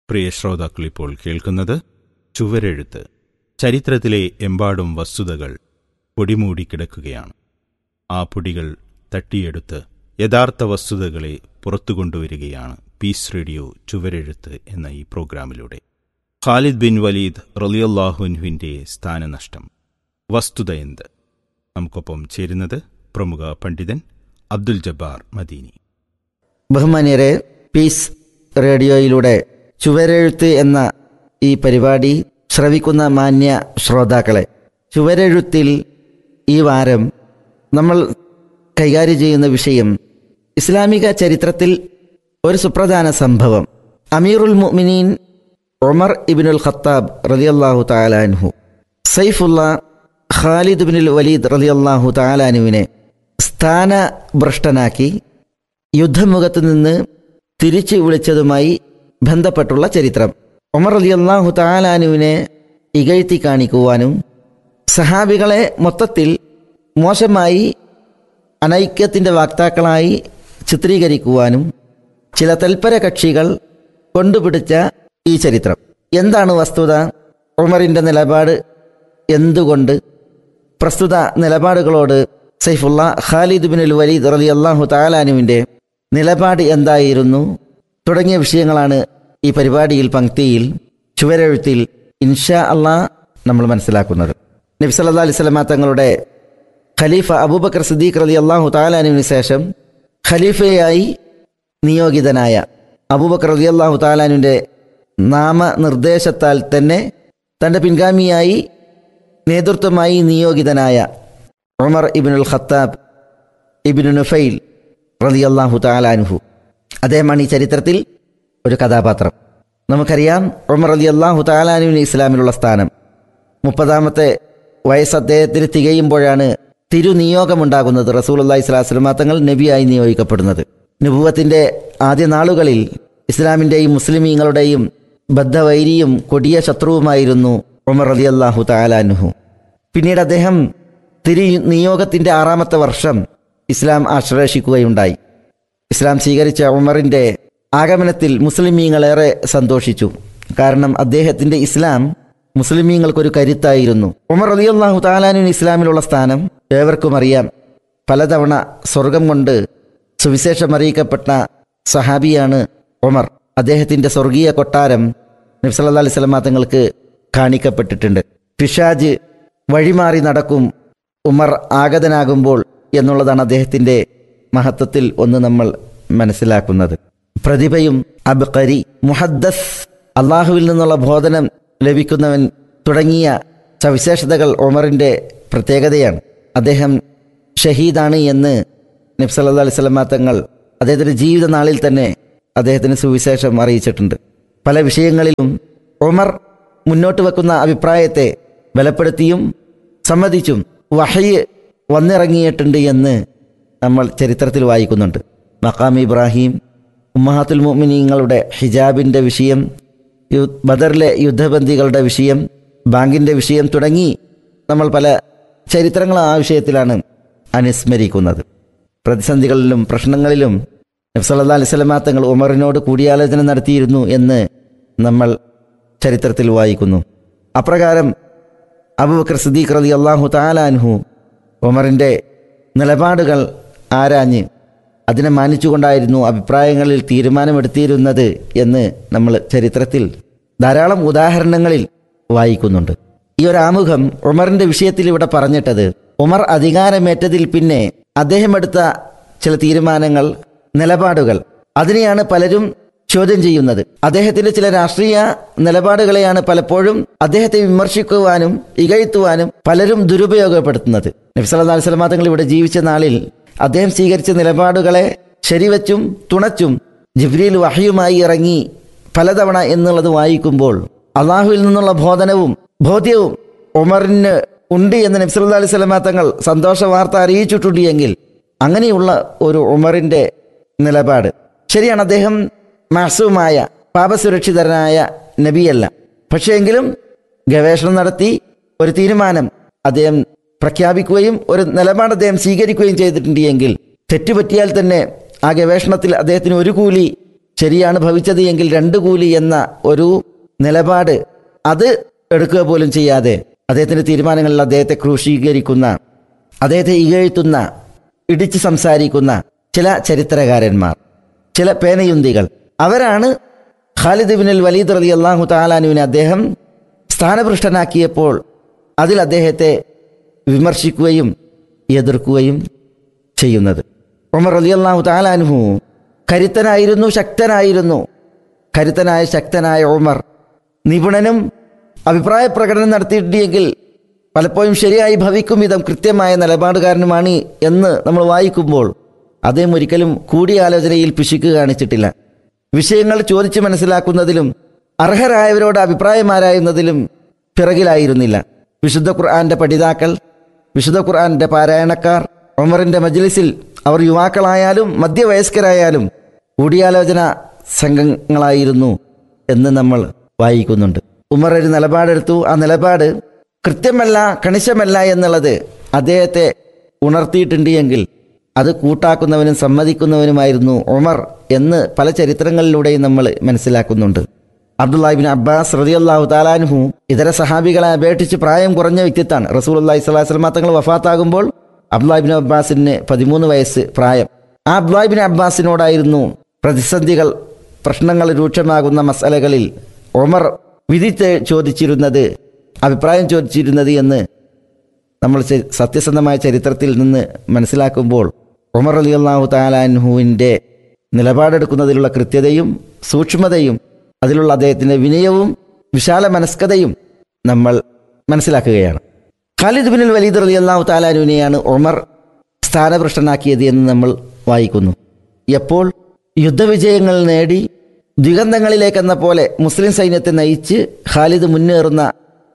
പ്രിയ ശ്രോതാക്കൾ ഇപ്പോൾ കേൾക്കുന്നത് ചുവരെഴുത്ത് ചരിത്രത്തിലെ എമ്പാടും വസ്തുതകൾ പൊടിമൂടി കിടക്കുകയാണ് ആ പൊടികൾ തട്ടിയെടുത്ത് യഥാർത്ഥ വസ്തുതകളെ പുറത്തു കൊണ്ടുവരികയാണ് പീസ് റേഡിയോ ചുവരെഴുത്ത് എന്ന ഈ പ്രോഗ്രാമിലൂടെ ഖാലിദ് ബിൻ വലീദ് റലിയല്ലാഹുൻഹുവിൻ്റെ സ്ഥാനനഷ്ടം വസ്തുത എന്ത് നമുക്കൊപ്പം ചേരുന്നത് പ്രമുഖ പണ്ഡിതൻ അബ്ദുൽ ജബ്ബാർ മദീനി ബഹുമാന്യരെ പീസ് റേഡിയോയിലൂടെ ചുവരെഴുത്ത് എന്ന ഈ പരിപാടി ശ്രവിക്കുന്ന മാന്യ ശ്രോതാക്കളെ ചുവരെഴുത്തിൽ ഈ വാരം നമ്മൾ കൈകാര്യം ചെയ്യുന്ന വിഷയം ഇസ്ലാമിക ചരിത്രത്തിൽ ഒരു സുപ്രധാന സംഭവം അമീറുൽ മുഅ്മിനീൻ ഒമർ ഇബിനുൽ ഖത്താബ് റലിയല്ലാഹു താലാൻഹു സൈഫുള്ള ഖാലിദ് ബിനുൽ വലീദ് റലിയല്ലാഹു താലാനുവിനെ സ്ഥാനഭ്രഷ്ടനാക്കി യുദ്ധമുഖത്ത് നിന്ന് തിരിച്ചു വിളിച്ചതുമായി ബന്ധപ്പെട്ടുള്ള ചരിത്രം ഉമർ അലി അള്ളാഹു താലാനുവിനെ ഇകഴ്ത്തി കാണിക്കുവാനും സഹാബികളെ മൊത്തത്തിൽ മോശമായി അനൈക്യത്തിൻ്റെ വാക്താക്കളായി ചിത്രീകരിക്കുവാനും ചില തൽപര കക്ഷികൾ കൊണ്ടുപിടിച്ച ഈ ചരിത്രം എന്താണ് വസ്തുത ഉമറിൻ്റെ നിലപാട് എന്തുകൊണ്ട് പ്രസ്തുത നിലപാടുകളോട് സൈഫുള്ള ഖാലിദ് ബിനുൽ വലീദ് റലി അള്ളാഹു താലാനുവിൻ്റെ നിലപാട് എന്തായിരുന്നു തുടങ്ങിയ വിഷയങ്ങളാണ് ഈ പരിപാടിയിൽ പങ്ക്തിയിൽ ചുവരെഴുത്തിൽ ഇൻഷാ അള്ളാ നമ്മൾ മനസ്സിലാക്കുന്നത് നബി സല്ലാ അലൈഹി സ്വലമ തങ്ങളുടെ ഖലീഫ അബൂബക്കർ സിദ്ദീഖ് റലി അള്ളാഹു താലാനുവിന് ശേഷം ഖലീഫയായി നിയോഗിതനായ അബൂബക്കർ റലി അള്ളാഹു താലാനുവിൻ്റെ നാമനിർദ്ദേശത്താൽ തന്നെ തൻ്റെ പിൻഗാമിയായി നേതൃത്വമായി നിയോഗിതനായ ഉമർ ഇബിനുൽ ഖത്താബ് ഇബിനു നുഫൈൽ റലി അള്ളാഹു താലാൻഹു അദ്ദേഹമാണ് ഈ ചരിത്രത്തിൽ ഒരു കഥാപാത്രം നമുക്കറിയാം ഉമർ അലി അള്ളാഹു താലാനുവിന് ഇസ്ലാമിലുള്ള സ്ഥാനം മുപ്പതാമത്തെ വയസ്സ് അദ്ദേഹത്തിന് തികയുമ്പോഴാണ് തിരുനിയോഗമുണ്ടാകുന്നത് റസൂൽ അള്ളാഹി സ്വലാസ്ലമ തങ്ങൾ നബിയായി നിയോഗിക്കപ്പെടുന്നത് നുപുവത്തിൻ്റെ ആദ്യ നാളുകളിൽ ഇസ്ലാമിൻ്റെയും മുസ്ലിമീങ്ങളുടെയും ബദ്ധവൈരിയും കൊടിയ ശത്രുവുമായിരുന്നു ഉമർ അലി അള്ളാഹു താലാൻഹു പിന്നീട് അദ്ദേഹം തിരു നിയോഗത്തിൻ്റെ ആറാമത്തെ വർഷം ഇസ്ലാം ആശ്ലേഷിക്കുകയുണ്ടായി ഇസ്ലാം സ്വീകരിച്ച ഉമറിൻ്റെ ആഗമനത്തിൽ മുസ്ലിമീങ്ങളേറെ സന്തോഷിച്ചു കാരണം അദ്ദേഹത്തിൻ്റെ ഇസ്ലാം മുസ്ലിമീങ്ങൾക്കൊരു കരുത്തായിരുന്നു ഉമർ അലിയല്ലാഹു താലാനുവിന് ഇസ്ലാമിലുള്ള സ്ഥാനം ഏവർക്കും അറിയാം പലതവണ സ്വർഗം കൊണ്ട് സുവിശേഷം അറിയിക്കപ്പെട്ട സഹാബിയാണ് ഉമർ അദ്ദേഹത്തിൻ്റെ സ്വർഗീയ കൊട്ടാരം നബ്സല്ലാ അലൈഹി സ്വലമാ തങ്ങൾക്ക് കാണിക്കപ്പെട്ടിട്ടുണ്ട് പിഷാജ് വഴിമാറി നടക്കും ഉമർ ആഗതനാകുമ്പോൾ എന്നുള്ളതാണ് അദ്ദേഹത്തിൻ്റെ മഹത്വത്തിൽ ഒന്ന് നമ്മൾ മനസ്സിലാക്കുന്നത് പ്രതിഭയും അബ്കരി മുഹദ്ദസ് അള്ളാഹുവിൽ നിന്നുള്ള ബോധനം ലഭിക്കുന്നവൻ തുടങ്ങിയ സവിശേഷതകൾ ഒമറിൻ്റെ പ്രത്യേകതയാണ് അദ്ദേഹം ഷഹീദാണ് എന്ന് നബ്സല്ലാ അലൈഹി സ്വലമാ തങ്ങൾ അദ്ദേഹത്തിൻ്റെ ജീവിത നാളിൽ തന്നെ അദ്ദേഹത്തിന് സുവിശേഷം അറിയിച്ചിട്ടുണ്ട് പല വിഷയങ്ങളിലും ഒമർ മുന്നോട്ട് വെക്കുന്ന അഭിപ്രായത്തെ ബലപ്പെടുത്തിയും സമ്മതിച്ചും വഹയ് വന്നിറങ്ങിയിട്ടുണ്ട് എന്ന് നമ്മൾ ചരിത്രത്തിൽ വായിക്കുന്നുണ്ട് മക്കാം ഇബ്രാഹിം ഉമ്മഹാത്തുൽ മുഅ്മിനീങ്ങളുടെ ഹിജാബിൻ്റെ വിഷയം യു ബദറിലെ യുദ്ധബന്ദികളുടെ വിഷയം ബാങ്കിൻ്റെ വിഷയം തുടങ്ങി നമ്മൾ പല ചരിത്രങ്ങളും ആ വിഷയത്തിലാണ് അനുസ്മരിക്കുന്നത് പ്രതിസന്ധികളിലും പ്രശ്നങ്ങളിലും നബ്സല്ലാ അലൈഹി സ്വലമാ തങ്ങൾ ഉമറിനോട് കൂടിയാലോചന നടത്തിയിരുന്നു എന്ന് നമ്മൾ ചരിത്രത്തിൽ വായിക്കുന്നു അപ്രകാരം അബുബക്കർ സിദ്ദീഖ് റലി അള്ളാഹു താലാൻഹു ഉമറിൻ്റെ നിലപാടുകൾ ആരാഞ്ഞ് അതിനെ മാനിച്ചുകൊണ്ടായിരുന്നു അഭിപ്രായങ്ങളിൽ തീരുമാനമെടുത്തിരുന്നത് എന്ന് നമ്മൾ ചരിത്രത്തിൽ ധാരാളം ഉദാഹരണങ്ങളിൽ വായിക്കുന്നുണ്ട് ഈ ഒരു ആമുഖം ഉമറിൻ്റെ വിഷയത്തിൽ ഇവിടെ പറഞ്ഞിട്ടത് ഉമർ അധികാരമേറ്റതിൽ പിന്നെ അദ്ദേഹം എടുത്ത ചില തീരുമാനങ്ങൾ നിലപാടുകൾ അതിനെയാണ് പലരും ചോദ്യം ചെയ്യുന്നത് അദ്ദേഹത്തിന്റെ ചില രാഷ്ട്രീയ നിലപാടുകളെയാണ് പലപ്പോഴും അദ്ദേഹത്തെ വിമർശിക്കുവാനും ഇകഴ്ത്തുവാനും പലരും ദുരുപയോഗപ്പെടുത്തുന്നത് നബ്സല്ലാ അലിസ്ലാം തങ്ങൾ ഇവിടെ ജീവിച്ച നാളിൽ അദ്ദേഹം സ്വീകരിച്ച നിലപാടുകളെ ശരിവച്ചും തുണച്ചും ജിബ്രീൽ വഹയുമായി ഇറങ്ങി പലതവണ എന്നുള്ളത് വായിക്കുമ്പോൾ അള്ളാഹുവിൽ നിന്നുള്ള ബോധനവും ബോധ്യവും ഉമറിന് ഉണ്ട് എന്ന് നബ്സല്ലാ അലൈഹി സ്വലമാ തങ്ങൾ സന്തോഷ വാർത്ത അറിയിച്ചിട്ടുണ്ട് എങ്കിൽ അങ്ങനെയുള്ള ഒരു ഉമറിൻ്റെ നിലപാട് ശരിയാണ് അദ്ദേഹം മാസവുമായ പാപസുരക്ഷിതനായ നബിയല്ല പക്ഷേ എങ്കിലും ഗവേഷണം നടത്തി ഒരു തീരുമാനം അദ്ദേഹം പ്രഖ്യാപിക്കുകയും ഒരു നിലപാട് അദ്ദേഹം സ്വീകരിക്കുകയും ചെയ്തിട്ടുണ്ട് എങ്കിൽ തെറ്റുപറ്റിയാൽ തന്നെ ആ ഗവേഷണത്തിൽ അദ്ദേഹത്തിന് ഒരു കൂലി ശരിയാണ് ഭവിച്ചത് എങ്കിൽ രണ്ട് കൂലി എന്ന ഒരു നിലപാട് അത് എടുക്കുക പോലും ചെയ്യാതെ അദ്ദേഹത്തിൻ്റെ തീരുമാനങ്ങളിൽ അദ്ദേഹത്തെ ക്രൂശീകരിക്കുന്ന അദ്ദേഹത്തെ ഇകഴ്ത്തുന്ന ഇടിച്ച് സംസാരിക്കുന്ന ചില ചരിത്രകാരന്മാർ ചില പേനയുന്തികൾ അവരാണ് ഖാലിദ് ബിനുൽ വലീദ് റലി അള്ളാഹു താലാനുവിനെ അദ്ദേഹം സ്ഥാനഭൃഷ്ടനാക്കിയപ്പോൾ അതിൽ അദ്ദേഹത്തെ വിമർശിക്കുകയും എതിർക്കുകയും ചെയ്യുന്നത് ഉമർ അലി അള്ളാഹു താലാനുഹു കരുത്തനായിരുന്നു ശക്തനായിരുന്നു കരുത്തനായ ശക്തനായ ഉമർ നിപുണനും അഭിപ്രായ പ്രകടനം നടത്തിയിട്ടെങ്കിൽ പലപ്പോഴും ശരിയായി ഭവിക്കും വിധം കൃത്യമായ നിലപാടുകാരനുമാണ് എന്ന് നമ്മൾ വായിക്കുമ്പോൾ അദ്ദേഹം ഒരിക്കലും കൂടിയാലോചനയിൽ പിശുക്ക് കാണിച്ചിട്ടില്ല വിഷയങ്ങൾ ചോദിച്ച് മനസ്സിലാക്കുന്നതിലും അർഹരായവരോട് അഭിപ്രായമാരായുന്നതിലും പിറകിലായിരുന്നില്ല വിശുദ്ധ ഖുർആന്റെ പഠിതാക്കൾ വിശുദ്ധ ഖുർആന്റെ പാരായണക്കാർ ഉമറിന്റെ മജ്ലിസിൽ അവർ യുവാക്കളായാലും മധ്യവയസ്കരായാലും കൂടിയാലോചന സംഘങ്ങളായിരുന്നു എന്ന് നമ്മൾ വായിക്കുന്നുണ്ട് ഉമർ ഒരു നിലപാടെടുത്തു ആ നിലപാട് കൃത്യമല്ല കണിശമല്ല എന്നുള്ളത് അദ്ദേഹത്തെ ഉണർത്തിയിട്ടുണ്ട് എങ്കിൽ അത് കൂട്ടാക്കുന്നവനും സമ്മതിക്കുന്നവനുമായിരുന്നു ഉമർ എന്ന് പല ചരിത്രങ്ങളിലൂടെയും നമ്മൾ മനസ്സിലാക്കുന്നുണ്ട് അബ്ദുല്ലാഹിബിൻ അബ്ബാസ് റതിയല്ലാഹു താലാൻഹു ഇതര സഹാബികളെ അപേക്ഷിച്ച് പ്രായം കുറഞ്ഞ വ്യക്തിത്വമാണ് റസൂൽ അള്ളാഹി സ്വലാഹു വസ്ലമ തങ്ങൾ വഫാത്താകുമ്പോൾ അബ്ദുല്ലാഹിബിൻ അബ്ബാസിന് പതിമൂന്ന് വയസ്സ് പ്രായം ആ അബ്ദുല്ലാഹിബിൻ അബ്ബാസിനോടായിരുന്നു പ്രതിസന്ധികൾ പ്രശ്നങ്ങൾ രൂക്ഷമാകുന്ന മസലകളിൽ ഒമർ വിധി ചെ- ചോദിച്ചിരുന്നത് അഭിപ്രായം ചോദിച്ചിരുന്നത് എന്ന് നമ്മൾ ചെ- സത്യസന്ധമായ ചരിത്രത്തിൽ നിന്ന് മനസ്സിലാക്കുമ്പോൾ ഉമർ അലി അള്ളാഹു താലാൻഹുവിൻ്റെ നിലപാടെടുക്കുന്നതിലുള്ള കൃത്യതയും സൂക്ഷ്മതയും അതിലുള്ള അദ്ദേഹത്തിൻ്റെ വിനയവും വിശാല മനസ്കതയും നമ്മൾ മനസ്സിലാക്കുകയാണ് ഖാലിദ് ബിനുൽ വലീദ് അലി അള്ളാഹു താലാനുവിനെയാണ് ഉമർ സ്ഥാനഭ്രഷ്ടനാക്കിയത് എന്ന് നമ്മൾ വായിക്കുന്നു എപ്പോൾ യുദ്ധവിജയങ്ങൾ നേടി ദിഗന്ധങ്ങളിലേക്കെന്ന പോലെ മുസ്ലിം സൈന്യത്തെ നയിച്ച് ഖാലിദ് മുന്നേറുന്ന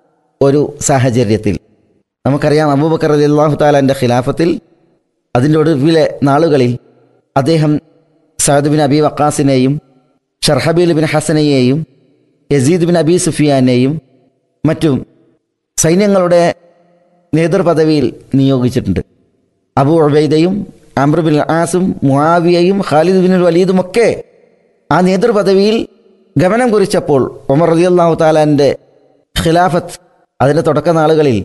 ഒരു സാഹചര്യത്തിൽ നമുക്കറിയാം അബൂബക്കർ അലി അള്ളാഹു താലാൻ്റെ ഖിലാഫത്തിൽ അതിൻ്റെ ഒടുവിലെ നാളുകളിൽ അദ്ദേഹം സഅദ് ബിൻ അബി വക്കാസിനെയും ഷർഹബീൽ ബിൻ ഹസനയെയും യസീദ് ബിൻ അബി സുഫിയാനെയും മറ്റും സൈന്യങ്ങളുടെ നേതൃപദവിയിൽ നിയോഗിച്ചിട്ടുണ്ട് അബു ഉബൈദയും അമ്ര ബിൻ ആസും മുആവിയയും ഖാലിദ് ബിൻ വലീദുമൊക്കെ ആ നേതൃപദവിയിൽ ഗമനം കുറിച്ചപ്പോൾ ഉമർ റലി അള്ളാഹു താലാൻ്റെ ഖിലാഫത്ത് അതിൻ്റെ തുടക്ക നാളുകളിൽ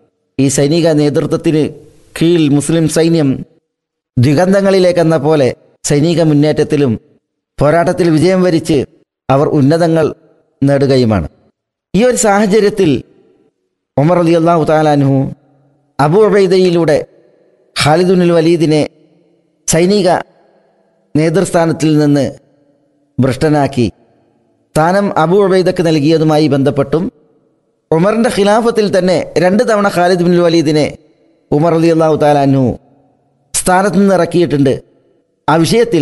ഈ സൈനിക നേതൃത്വത്തിന് കീഴിൽ മുസ്ലിം സൈന്യം ദിഗന്ധങ്ങളിലേക്കെന്ന പോലെ സൈനിക മുന്നേറ്റത്തിലും പോരാട്ടത്തിൽ വിജയം വരിച്ച് അവർ ഉന്നതങ്ങൾ നേടുകയുമാണ് ഈ ഒരു സാഹചര്യത്തിൽ ഉമർ അലി അള്ളാഹു താലാൻഹു അബു ഉബൈദയിലൂടെ ഖാലിദുൽ വലീദിനെ സൈനിക നേതൃസ്ഥാനത്തിൽ നിന്ന് ഭ്രഷ്ടനാക്കി സ്ഥാനം അബു ഉബൈദക്ക് നൽകിയതുമായി ബന്ധപ്പെട്ടും ഉമറിൻ്റെ ഖിലാഫത്തിൽ തന്നെ രണ്ട് തവണ ഖാലിദ് ബിൻ വലീദിനെ ഉമർ അലി അള്ളാഹു താലാൻഹു സ്ഥാനത്ത് നിന്ന് ഇറക്കിയിട്ടുണ്ട് ആ വിഷയത്തിൽ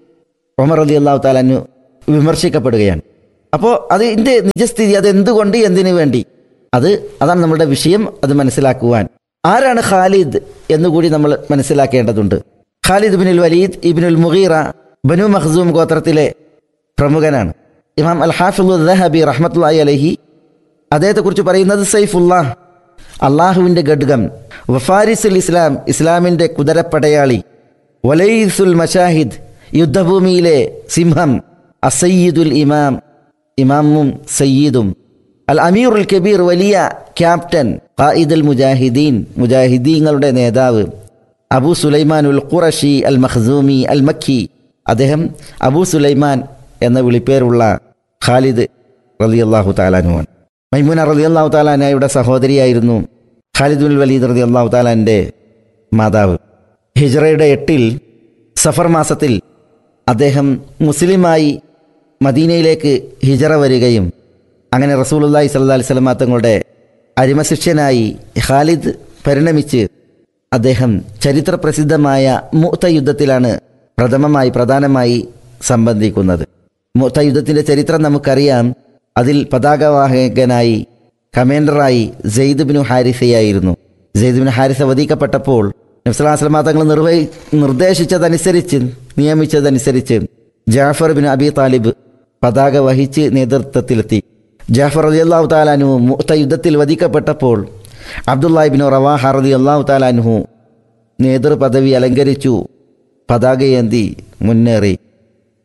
ഉമർ അലി അള്ളാഹു താലാൻഹു വിമർശിക്കപ്പെടുകയാണ് അപ്പോൾ അതിൻ്റെ നിജസ്ഥിതി അത് എന്തുകൊണ്ട് എന്തിനു വേണ്ടി അത് അതാണ് നമ്മുടെ വിഷയം അത് മനസ്സിലാക്കുവാൻ ആരാണ് ഖാലിദ് എന്നുകൂടി നമ്മൾ മനസ്സിലാക്കേണ്ടതുണ്ട് ഖാലിദ് ബിനുൽ വലീദ് ഇബിനുൽ മുഗീറ ബനു മഖ്സൂം ഗോത്രത്തിലെ പ്രമുഖനാണ് ഇമാം അൽ ഹാഫിദ് ദഹബി റഹ്മത്തുള്ളാഹി അലഹി അദ്ദേഹത്തെക്കുറിച്ച് പറയുന്നത് സൈഫുല്ലാഹ് അള്ളാഹുവിൻ്റെ ഖഡ്ഗം വഫാരിസുൽ ഇസ്ലാം ഇസ്ലാമിൻ്റെ കുതിരപ്പടയാളി വലൈസുൽ മഷാഹിദ് യുദ്ധഭൂമിയിലെ സിംഹം അസയ്യിദുൽ ഇമാം ഇമാമും സയ്യിദും അൽ അമീറുൽ കബീർ വലിയ ക്യാപ്റ്റൻ ഖായിദുൽ മുജാഹിദീൻ മുജാഹിദീങ്ങളുടെ നേതാവ് അബൂ സുലൈമാൻ ഉൽ ഖുറഷി അൽ മഖ്സൂമി അൽ മക്കി അദ്ദേഹം അബൂ സുലൈമാൻ എന്ന വിളിപ്പേരുള്ള ഖാലിദ് റളിയല്ലാഹു താലാനുവാൻ മൈമൂന റളിയല്ലാഹു താലാനയുടെ സഹോദരിയായിരുന്നു ഖാലിദ് ഉൽ വലീദ് റളിയല്ലാഹു താലാൻ്റെ മാതാവ് ഹിജ്റയുടെ എട്ടിൽ സഫർ മാസത്തിൽ അദ്ദേഹം മുസ്ലിമായി മദീനയിലേക്ക് ഹിജറ വരികയും അങ്ങനെ റസൂലുള്ളാഹി സ്വല്ലല്ലാഹി അലൈഹി വസല്ലമ തങ്ങളുടെ അരിമശിഷ്യനായി ഖാലിദ് പരിണമിച്ച് അദ്ദേഹം ചരിത്രപ്രസിദ്ധമായ മുഅ്ത യുദ്ധത്തിലാണ് പ്രഥമമായി പ്രധാനമായി സംബന്ധിക്കുന്നത് മുഅ്ത യുദ്ധത്തിൻ്റെ ചരിത്രം നമുക്കറിയാം അതിൽ പതാകവാഹകനായി കമാൻഡറായി സെയ്ദ് ബിനു ഹാരിസയായിരുന്നു സെയ്ദ് ബിൻ ഹാരിസ വധിക്കപ്പെട്ടപ്പോൾ നബ്സലാസ്ലമ തങ്ങൾ നിർവഹി നിർദ്ദേശിച്ചതനുസരിച്ച് നിയമിച്ചതനുസരിച്ച് ജാഫർ ബിൻ അബി താലിബ് പതാക വഹിച്ച് നേതൃത്വത്തിലെത്തി ജാഫർ അലി അള്ളാഹു താലാനുഹു മുത്ത യുദ്ധത്തിൽ വധിക്കപ്പെട്ടപ്പോൾ അബ്ദുല്ലാഹിബിൻ റവാഹ റലി അള്ളാഹു താലാനുഹു നേതൃപദവി അലങ്കരിച്ചു പതാകയേന്തി മുന്നേറി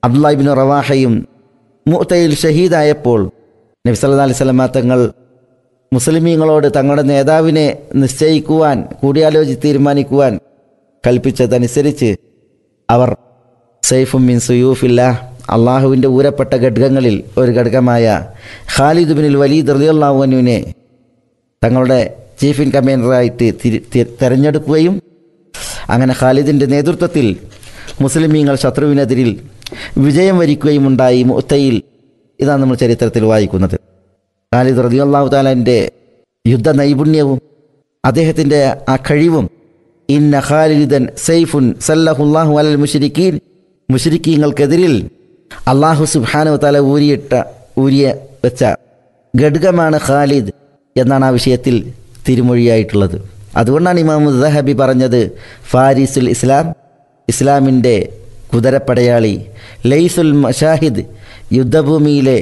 അബ്ദുല്ലാഹിബിൻ റവാഹയും മുത്തയിൽ ഷഹീദായപ്പോൾ നബി സല്ലല്ലാഹു അലൈഹി വസല്ലമ തങ്ങൾ മുസ്ലിമീങ്ങളോട് തങ്ങളുടെ നേതാവിനെ നിശ്ചയിക്കുവാൻ കൂടിയാലോചിച്ച് തീരുമാനിക്കുവാൻ കൽപ്പിച്ചതനുസരിച്ച് അവർ സൈഫും മിൻ സുയൂഫില്ല അള്ളാഹുവിൻ്റെ ഊരപ്പെട്ട ഘടകങ്ങളിൽ ഒരു ഘടകമായ ഖാലിദ് ബിനുൽ വലീദ് റളിയല്ലാഹുവിനെ തങ്ങളുടെ ചീഫ് ഇൻ കമാൻഡറായിട്ട് തിരി തി- തെരഞ്ഞെടുക്കുകയും അങ്ങനെ ഖാലിദിൻ്റെ നേതൃത്വത്തിൽ മുസ്ലിമീങ്ങൾ ശത്രുവിനെതിരിൽ വിജയം വരിക്കുകയും ഉണ്ടായി മുത്തയിൽ ഇതാണ് നമ്മൾ ചരിത്രത്തിൽ വായിക്കുന്നത് ഖാലിദ് റളിയല്ലാഹു താലാൻ്റെ യുദ്ധ നൈപുണ്യവും അദ്ദേഹത്തിൻ്റെ ആ കഴിവും ഇന്ന ഖാലിദൻ സൈഫുൻ സല്ലഹുല്ലാഹു അലൽ മുഷരിക്കീൻ മുഷരിക്കീങ്ങൾക്കെതിരിൽ അള്ളാഹു സുബ്ഹാനഹു താല ഊരിയിട്ട ഊരിയ വെച്ച ഘടകമാണ് ഖാലിദ് എന്നാണ് ആ വിഷയത്തിൽ തിരുമൊഴിയായിട്ടുള്ളത് അതുകൊണ്ടാണ് ഇമാം ദഹബി പറഞ്ഞത് ഫാരിസുൽ ഇസ്ലാം ഇസ്ലാമിൻ്റെ കുതിരപ്പടയാളി ലൈസുൽ മഷാഹിദ് യുദ്ധഭൂമിയിലെ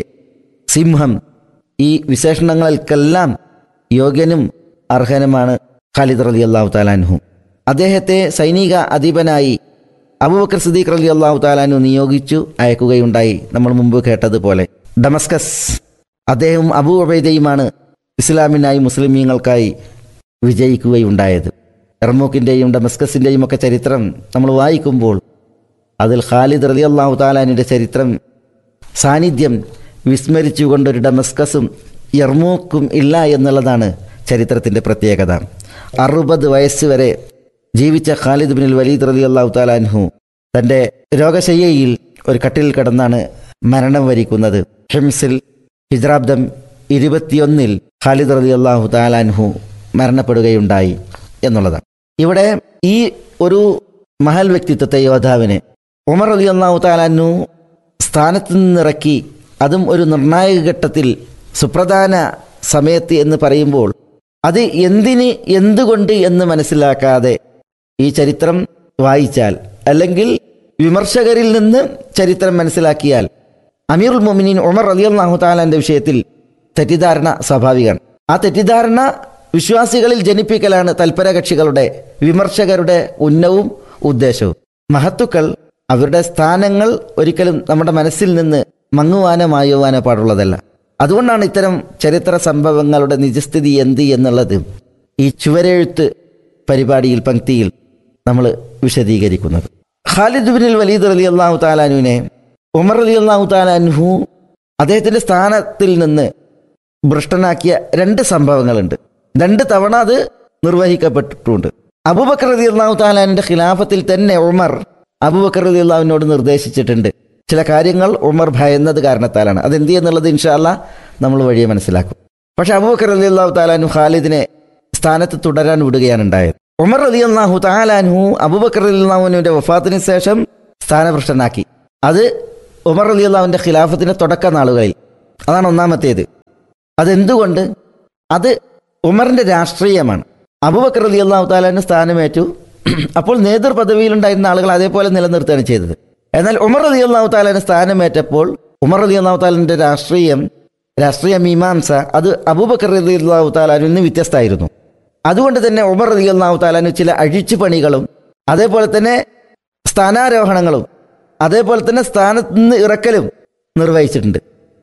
സിംഹം ഈ വിശേഷണങ്ങൾക്കെല്ലാം യോഗ്യനും അർഹനുമാണ് ഖാലിദ് റലി അള്ളാഹു താലാൻഹു അദ്ദേഹത്തെ സൈനിക അധീപനായി അബൂബക്കർ സിദ്ദീഖ് റലി അള്ളാഹു താലാനു നിയോഗിച്ചു അയക്കുകയുണ്ടായി നമ്മൾ മുമ്പ് കേട്ടതുപോലെ ഡമസ്കസ് അദ്ദേഹം അബൂ ഉബൈദയുമാണ് ഇസ്ലാമിനായി മുസ്ലിമീങ്ങൾക്കായി വിജയിക്കുകയുണ്ടായത് എർമൂക്കിൻ്റെയും ഡമസ്കസിൻ്റെയും ഒക്കെ ചരിത്രം നമ്മൾ വായിക്കുമ്പോൾ അതിൽ ഖാലിദ് റലി അള്ളാഹു താലാനിൻ്റെ ചരിത്രം സാന്നിധ്യം വിസ്മരിച്ചുകൊണ്ടൊരു ഡമസ്കസും യർമൂക്കും ഇല്ല എന്നുള്ളതാണ് ചരിത്രത്തിൻ്റെ പ്രത്യേകത അറുപത് വയസ്സ് വരെ ജീവിച്ച ഖാലിദ് ബിൻ വലീദ് റലി അള്ളാഹു താലാൻഹു തൻ്റെ രോഗശയ്യയിൽ ഒരു കട്ടിൽ കിടന്നാണ് മരണം വരിക്കുന്നത് ഹിംസിൽ ഹിജ്രാബ്ദം ഇരുപത്തിയൊന്നിൽ ഖാലിദ് റലി അള്ളാഹു താലാൻഹു മരണപ്പെടുകയുണ്ടായി എന്നുള്ളതാണ് ഇവിടെ ഈ ഒരു മഹൽ വ്യക്തിത്വത്തെ യോദ്ധാവിനെ ഉമർ അലി അള്ളാഹു താലാനു സ്ഥാനത്ത് നിന്നിറക്കി അതും ഒരു നിർണായക ഘട്ടത്തിൽ സുപ്രധാന സമയത്ത് എന്ന് പറയുമ്പോൾ അത് എന്തിന് എന്തുകൊണ്ട് എന്ന് മനസ്സിലാക്കാതെ ഈ ചരിത്രം വായിച്ചാൽ അല്ലെങ്കിൽ വിമർശകരിൽ നിന്ന് ചരിത്രം മനസ്സിലാക്കിയാൽ അമീറുൽ മൊമിനീൻ ഉമർ അലി അള്ളാഹു താലാന്റെ വിഷയത്തിൽ തെറ്റിദ്ധാരണ സ്വാഭാവികമാണ് ആ തെറ്റിദ്ധാരണ വിശ്വാസികളിൽ ജനിപ്പിക്കലാണ് തൽപര കക്ഷികളുടെ വിമർശകരുടെ ഉന്നവും ഉദ്ദേശവും മഹത്തുക്കൾ അവരുടെ സ്ഥാനങ്ങൾ ഒരിക്കലും നമ്മുടെ മനസ്സിൽ നിന്ന് മങ്ങുവാനോ മായുവാനോ പാടുള്ളതല്ല അതുകൊണ്ടാണ് ഇത്തരം ചരിത്ര സംഭവങ്ങളുടെ നിജസ്ഥിതി എന്ത് എന്നുള്ളത് ഈ ചുവരെഴുത്ത് പരിപാടിയിൽ പങ്ക്തിയിൽ നമ്മൾ വിശദീകരിക്കുന്നത് ഖാലിദ് ബിൻ വലീദ് അലി അള്ളാഹു താലാനുവിനെ ഉമർ അലി അള്ളാഹു താലാൻഹു അദ്ദേഹത്തിൻ്റെ സ്ഥാനത്തിൽ നിന്ന് ഭ്രഷ്ടനാക്കിയ രണ്ട് സംഭവങ്ങളുണ്ട് രണ്ട് തവണ അത് നിർവഹിക്കപ്പെട്ടിട്ടുണ്ട് അബൂബക്കർ റതി അള്ളാഹു താലാൻ്റെ ഖിലാഫത്തിൽ തന്നെ ഉമർ അബൂബക്കർ റതി അള്ളാഹുവിനോട് നിർദ്ദേശിച്ചിട്ടുണ്ട് ചില കാര്യങ്ങൾ ഉമർ ഭയന്നത് കാരണത്താലാണ് അതെന്ത് എന്നുള്ളത് ഇൻഷാല്ല നമ്മൾ വഴിയെ മനസ്സിലാക്കും പക്ഷെ അബൂബക്കർ റതി അള്ളാഹു താലാനു ഖാലിദിനെ സ്ഥാനത്ത് തുടരാൻ വിടുകയാണ് ഉണ്ടായത് ഉമർ റതി അള്ളാഹു താലാൻഹു അബൂബക്കർ റതി അള്ളാഹുവിൻ്റെ വഫാത്തിന് ശേഷം സ്ഥാനഭ്രഷ്ടനാക്കി അത് ഉമർ റതി അള്ളാഹുവിൻ്റെ ഖിലാഫത്തിൻ്റെ തുടക്ക നാളുകളിൽ അതാണ് ഒന്നാമത്തേത് അതെന്തുകൊണ്ട് അത് ഉമറിൻ്റെ രാഷ്ട്രീയമാണ് അബുബക്കർ അലി അള്ളാഹു താലാന് സ്ഥാനമേറ്റു അപ്പോൾ നേതൃ പദവിയിലുണ്ടായിരുന്ന ആളുകൾ അതേപോലെ നിലനിർത്തുകയാണ് ചെയ്തത് എന്നാൽ ഉമർ അലി അള്ളാഹു താലാന് സ്ഥാനമേറ്റപ്പോൾ ഉമർ അലി അള്ളാഹു താലാൻ്റെ രാഷ്ട്രീയം രാഷ്ട്രീയ മീമാംസ അത് അബൂബക്കർ അലി അള്ളാഹു താലാനിൽ നിന്ന് വ്യത്യസ്തമായിരുന്നു അതുകൊണ്ട് തന്നെ ഉമർ അലി അള്ളാഹു താലാന് ചില അഴിച്ചുപണികളും അതേപോലെ തന്നെ സ്ഥാനാരോഹണങ്ങളും അതേപോലെ തന്നെ സ്ഥാനത്ത് നിന്ന് ഇറക്കലും നിർവഹിച്ചിട്ടുണ്ട്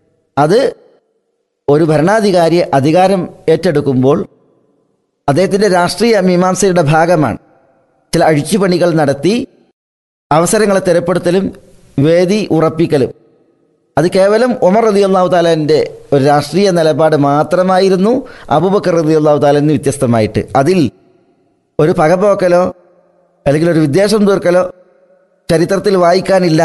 അത് ഒരു ഭരണാധികാരി അധികാരം ഏറ്റെടുക്കുമ്പോൾ അദ്ദേഹത്തിൻ്റെ രാഷ്ട്രീയ മീമാംസയുടെ ഭാഗമാണ് ചില അഴിച്ചുപണികൾ നടത്തി അവസരങ്ങളെ തിരപ്പെടുത്തലും വേദി ഉറപ്പിക്കലും അത് കേവലം ഉമർ റതി അള്ളാഹു താലാൻ്റെ ഒരു രാഷ്ട്രീയ നിലപാട് മാത്രമായിരുന്നു അബൂബക്കർ റതി അള്ളാഹു താലിന് വ്യത്യസ്തമായിട്ട് അതിൽ ഒരു പകപോക്കലോ അല്ലെങ്കിൽ ഒരു വിദ്വേഷം തീർക്കലോ ചരിത്രത്തിൽ വായിക്കാനില്ല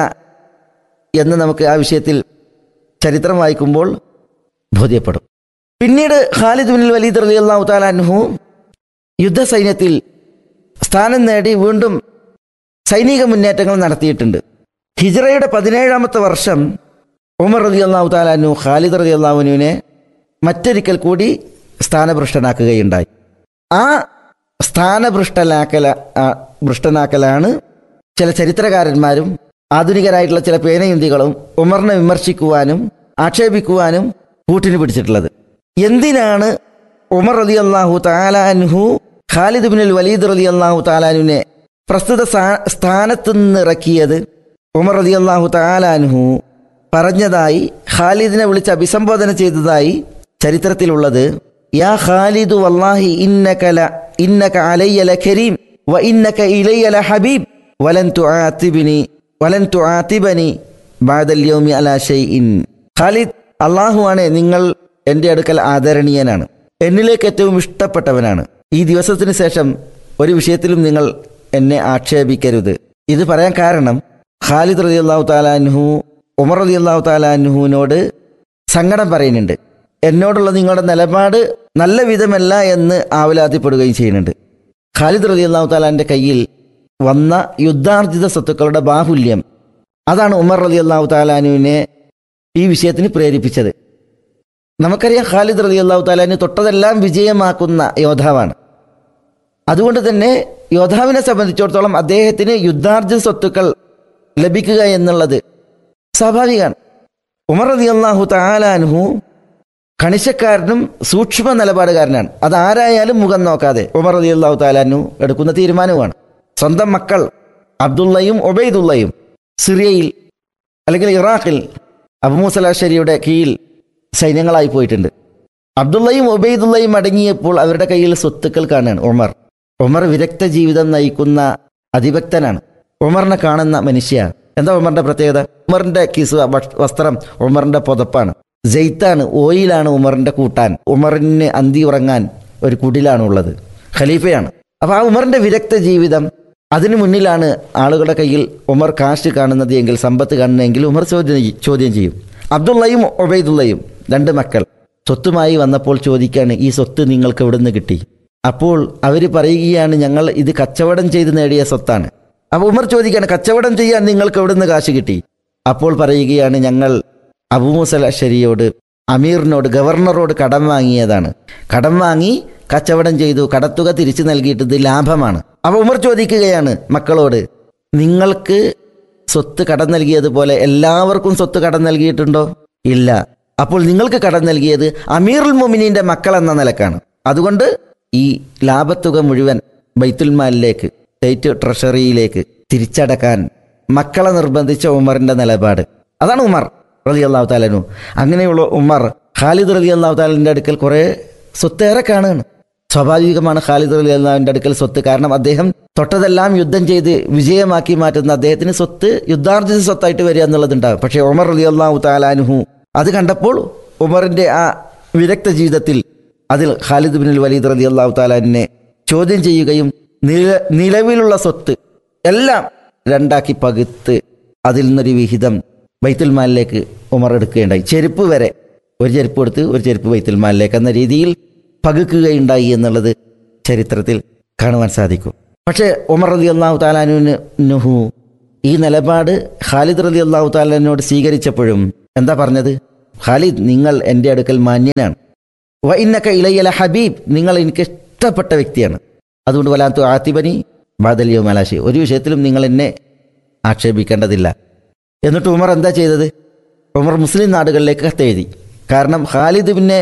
എന്ന് നമുക്ക് ആ വിഷയത്തിൽ ചരിത്രം വായിക്കുമ്പോൾ ബോധ്യപ്പെടും പിന്നീട് ഖാലിദ് ബിൻ വലീദ് റലി അള്ളാഹു താലാൻഹു യുദ്ധസൈന്യത്തിൽ സ്ഥാനം നേടി വീണ്ടും സൈനിക മുന്നേറ്റങ്ങൾ നടത്തിയിട്ടുണ്ട് ഹിജ്റയുടെ പതിനേഴാമത്തെ വർഷം ഉമർ റലി അള്ളാഹു താലാനു ഖാലിദ് റലി അള്ളാഹുനുവിനെ മറ്റൊരിക്കൽ കൂടി സ്ഥാനഭ്രഷ്ടനാക്കുകയുണ്ടായി ആ സ്ഥാനഭ്രഷ്ടനാക്കല ആ, ഭ്രഷ്ടനാക്കലാണ് ചില ചരിത്രകാരന്മാരും ആധുനികരായിട്ടുള്ള ചില പേനയുന്തികളും ഉമറിനെ വിമർശിക്കുവാനും ആക്ഷേപിക്കുവാനും കൂട്ടിന് പിടിച്ചിട്ടുള്ളത് എന്തിനാണ് ഉമർ റലി അള്ളാഹു താലാൻഹു ഖാലിദ് ബിൻ വലീദ് റലി അള്ളാഹു താലാനുവിനെ പ്രസ്തുത സ്ഥാ- സ്ഥാനത്ത് നിന്ന് ഇറക്കിയത് ഉമർ റതി അള്ളാഹു താലാൻഹു പറഞ്ഞതായി ഖാലിദിനെ വിളിച്ച് അഭിസംബോധന ചെയ്തതായി ചരിത്രത്തിലുള്ളത് യാ ഖാലിദു വല്ലാഹി ഇന്നക ല ഇന്നക അലയ്യ ലകരീം വ ഇന്നക ഇലയ്യ ലഹബീബ് വലൻ തുആതിബനി വലൻ തുആതിബനി ബഅദൽ യൗമി അലാ ഷൈഇൻ ഖാലിദ് അള്ളാഹുവാണ് നിങ്ങൾ എൻ്റെ അടുക്കൽ ആദരണീയനാണ് എന്നിലേക്ക് ഏറ്റവും ഇഷ്ടപ്പെട്ടവനാണ് ഈ ദിവസത്തിന് ശേഷം ഒരു വിഷയത്തിലും നിങ്ങൾ എന്നെ ആക്ഷേപിക്കരുത് ഇത് പറയാൻ കാരണം ഖാലിദ് റതി അള്ളാഹു താലാൻഹു ഉമർ റതി അള്ളാഹു താലാൻഹുവിനോട് സങ്കടം പറയുന്നുണ്ട് എന്നോടുള്ള നിങ്ങളുടെ നിലപാട് നല്ല വിധമല്ല എന്ന് ആവലാതിപ്പെടുകയും ചെയ്യുന്നുണ്ട് ഖാലിദ് റതി അള്ളാഹു താലാന്റെ കയ്യിൽ വന്ന യുദ്ധാർജിത സ്വത്തുക്കളുടെ ബാഹുല്യം അതാണ് ഉമർ റതി അള്ളാഹു താലാനുവിനെ ഈ വിഷയത്തിന് പ്രേരിപ്പിച്ചത് നമുക്കറിയാം ഖാലിദ് റതി അള്ളാഹു താലാന് തൊട്ടതെല്ലാം വിജയമാക്കുന്ന യോദ്ധാവാണ് അതുകൊണ്ട് തന്നെ യോദ്ധാവിനെ സംബന്ധിച്ചിടത്തോളം അദ്ദേഹത്തിന് യുദ്ധാർജിത സ്വത്തുക്കൾ ലഭിക്കുക എന്നുള്ളത് സ്വാഭാവികമാണ് ഉമർ റതി അള്ളാഹു താലാൻഹു കണിശക്കാരനും സൂക്ഷ്മ നിലപാടുകാരനാണ് അതാരായാലും മുഖം നോക്കാതെ ഉമർ റതി അള്ളാഹു താലാനു എടുക്കുന്ന തീരുമാനവുമാണ് സ്വന്തം മക്കൾ അബ്ദുള്ളയും ഒബൈദുള്ളയും സിറിയയിൽ അല്ലെങ്കിൽ ഇറാഖിൽ അബുമുസലാശ്ശേരിയുടെ കീഴിൽ സൈന്യങ്ങളായി പോയിട്ടുണ്ട് അബ്ദുള്ളയും ഒബൈദുള്ളയും അടങ്ങിയപ്പോൾ അവരുടെ കയ്യിൽ സ്വത്തുക്കൾ കാണുകയാണ് ഉമർ ഉമർ വിരക്ത ജീവിതം നയിക്കുന്ന അതിഭക്തനാണ് ഉമറിനെ കാണുന്ന മനുഷ്യ എന്താ ഉമറിന്റെ പ്രത്യേകത ഉമറിന്റെ കിസ് വസ്- വസ്ത്രം ഉമറിന്റെ പുതപ്പാണ് ജെയ്ത്താണ് ഓയിലാണ് ഉമറിന്റെ കൂട്ടാൻ ഉമറിന് അന്തി ഉറങ്ങാൻ ഒരു കുടിലാണ് ഉള്ളത് ഖലീഫയാണ് അപ്പൊ ആ ഉമറിന്റെ വിരക്ത ജീവിതം അതിനു മുന്നിലാണ് ആളുകളുടെ കയ്യിൽ ഉമർ കാശ് കാണുന്നത് എങ്കിൽ സമ്പത്ത് കാണുന്നതെങ്കിൽ ഉമർ ചോദ്യം ചെയ്യ- ചോദ്യം ചെയ്യും അബ്ദുള്ളയും ഒബൈദുള്ളയും രണ്ട് മക്കൾ സ്വത്തുമായി വന്നപ്പോൾ ചോദിക്കാണ് ഈ സ്വത്ത് നിങ്ങൾക്ക് എവിടുന്ന് കിട്ടി അപ്പോൾ അവർ പറയുകയാണ് ഞങ്ങൾ ഇത് കച്ചവടം ചെയ്ത് നേടിയ സ്വത്താണ് അപ്പോൾ ഉമർ ചോദിക്കുകയാണ് കച്ചവടം ചെയ്യാൻ നിങ്ങൾക്ക് എവിടുന്ന് കാശ് കിട്ടി അപ്പോൾ പറയുകയാണ് ഞങ്ങൾ അബൂമുസൽ അഷരിയോട് അമീറിനോട് ഗവർണറോട് കടം വാങ്ങിയതാണ് കടം വാങ്ങി കച്ചവടം ചെയ്തു കടത്തുക തിരിച്ചു നൽകിയിട്ട് ഇത് ലാഭമാണ് അപ്പോൾ ഉമർ ചോദിക്കുകയാണ് മക്കളോട് നിങ്ങൾക്ക് സ്വത്ത് കടം നൽകിയതുപോലെ എല്ലാവർക്കും സ്വത്ത് കടം നൽകിയിട്ടുണ്ടോ ഇല്ല അപ്പോൾ നിങ്ങൾക്ക് കടം നൽകിയത് അമീറുൽ മൊമിനീന്റെ മക്കൾ എന്ന നിലക്കാണ് അതുകൊണ്ട് ഈ ലാഭത്തുക മുഴുവൻ ബൈത്തുൽമാലിലേക്ക് സ്റ്റേറ്റ് ട്രഷറിയിലേക്ക് തിരിച്ചടക്കാൻ മക്കളെ നിർബന്ധിച്ച ഉമറിന്റെ നിലപാട് അതാണ് ഉമർ റലി അള്ളാഹു താലനു അങ്ങനെയുള്ള ഉമർ ഖാലിദ് റലി അള്ളാഹു താലിന്റെ അടുക്കൽ കുറെ സ്വത്തേറെ കാണുകയാണ് സ്വാഭാവികമാണ് ഖാലിദ് അലി അള്ളാഹുവിൻ്റെ അടുക്കൽ സ്വത്ത് കാരണം അദ്ദേഹം തൊട്ടതെല്ലാം യുദ്ധം ചെയ്ത് വിജയമാക്കി മാറ്റുന്ന അദ്ദേഹത്തിന് സ്വത്ത് യുദ്ധാർജിത സ്വത്തായിട്ട് വരിക എന്നുള്ളതുണ്ടാകും പക്ഷേ ഉമർ അലി അള്ളാഹു താലാനുഹു അത് കണ്ടപ്പോൾ ഉമറിന്റെ ആ വിരക്ത ജീവിതത്തിൽ അതിൽ ഖാലിദ് ബിൻ വലീദ് റലി അള്ളാഹു താലാനെ ചോദ്യം ചെയ്യുകയും നില നിലവിലുള്ള സ്വത്ത് എല്ലാം രണ്ടാക്കി പകുത്ത് അതിൽ നിന്നൊരു വിഹിതം ബൈത്തുൽമാലിലേക്ക് ഉമർ എടുക്കുകയുണ്ടായി ചെരുപ്പ് വരെ ഒരു ചെരുപ്പ് എടുത്ത് ഒരു ചെരുപ്പ് ബൈത്തുൽമാലിലേക്ക് എന്ന രീതിയിൽ പകുക്കുകയുണ്ടായി എന്നുള്ളത് ചരിത്രത്തിൽ കാണുവാൻ സാധിക്കും പക്ഷേ ഉമർ റലി അള്ളാഹു താലാനുവിന് നുഹു ഈ നിലപാട് ഖാലിദ് റലി അള്ളാഹു താലാനോട് സ്വീകരിച്ചപ്പോഴും എന്താ പറഞ്ഞത് ഖാലിദ് നിങ്ങൾ എൻ്റെ അടുക്കൽ മാന്യനാണ് വ ഇന്നക്ക ഇളയല ഹബീബ് നിങ്ങൾ എനിക്ക് ഇഷ്ടപ്പെട്ട വ്യക്തിയാണ് അതുകൊണ്ട് വലാത്തു ആത്തിബനി ബാദലിയോ മലാശി ഒരു വിഷയത്തിലും നിങ്ങൾ എന്നെ ആക്ഷേപിക്കേണ്ടതില്ല എന്നിട്ട് ഉമർ എന്താ ചെയ്തത് ഉമർ മുസ്ലിം നാടുകളിലേക്ക് കത്തെഴുതി കാരണം ഖാലിദ് പിന്നെ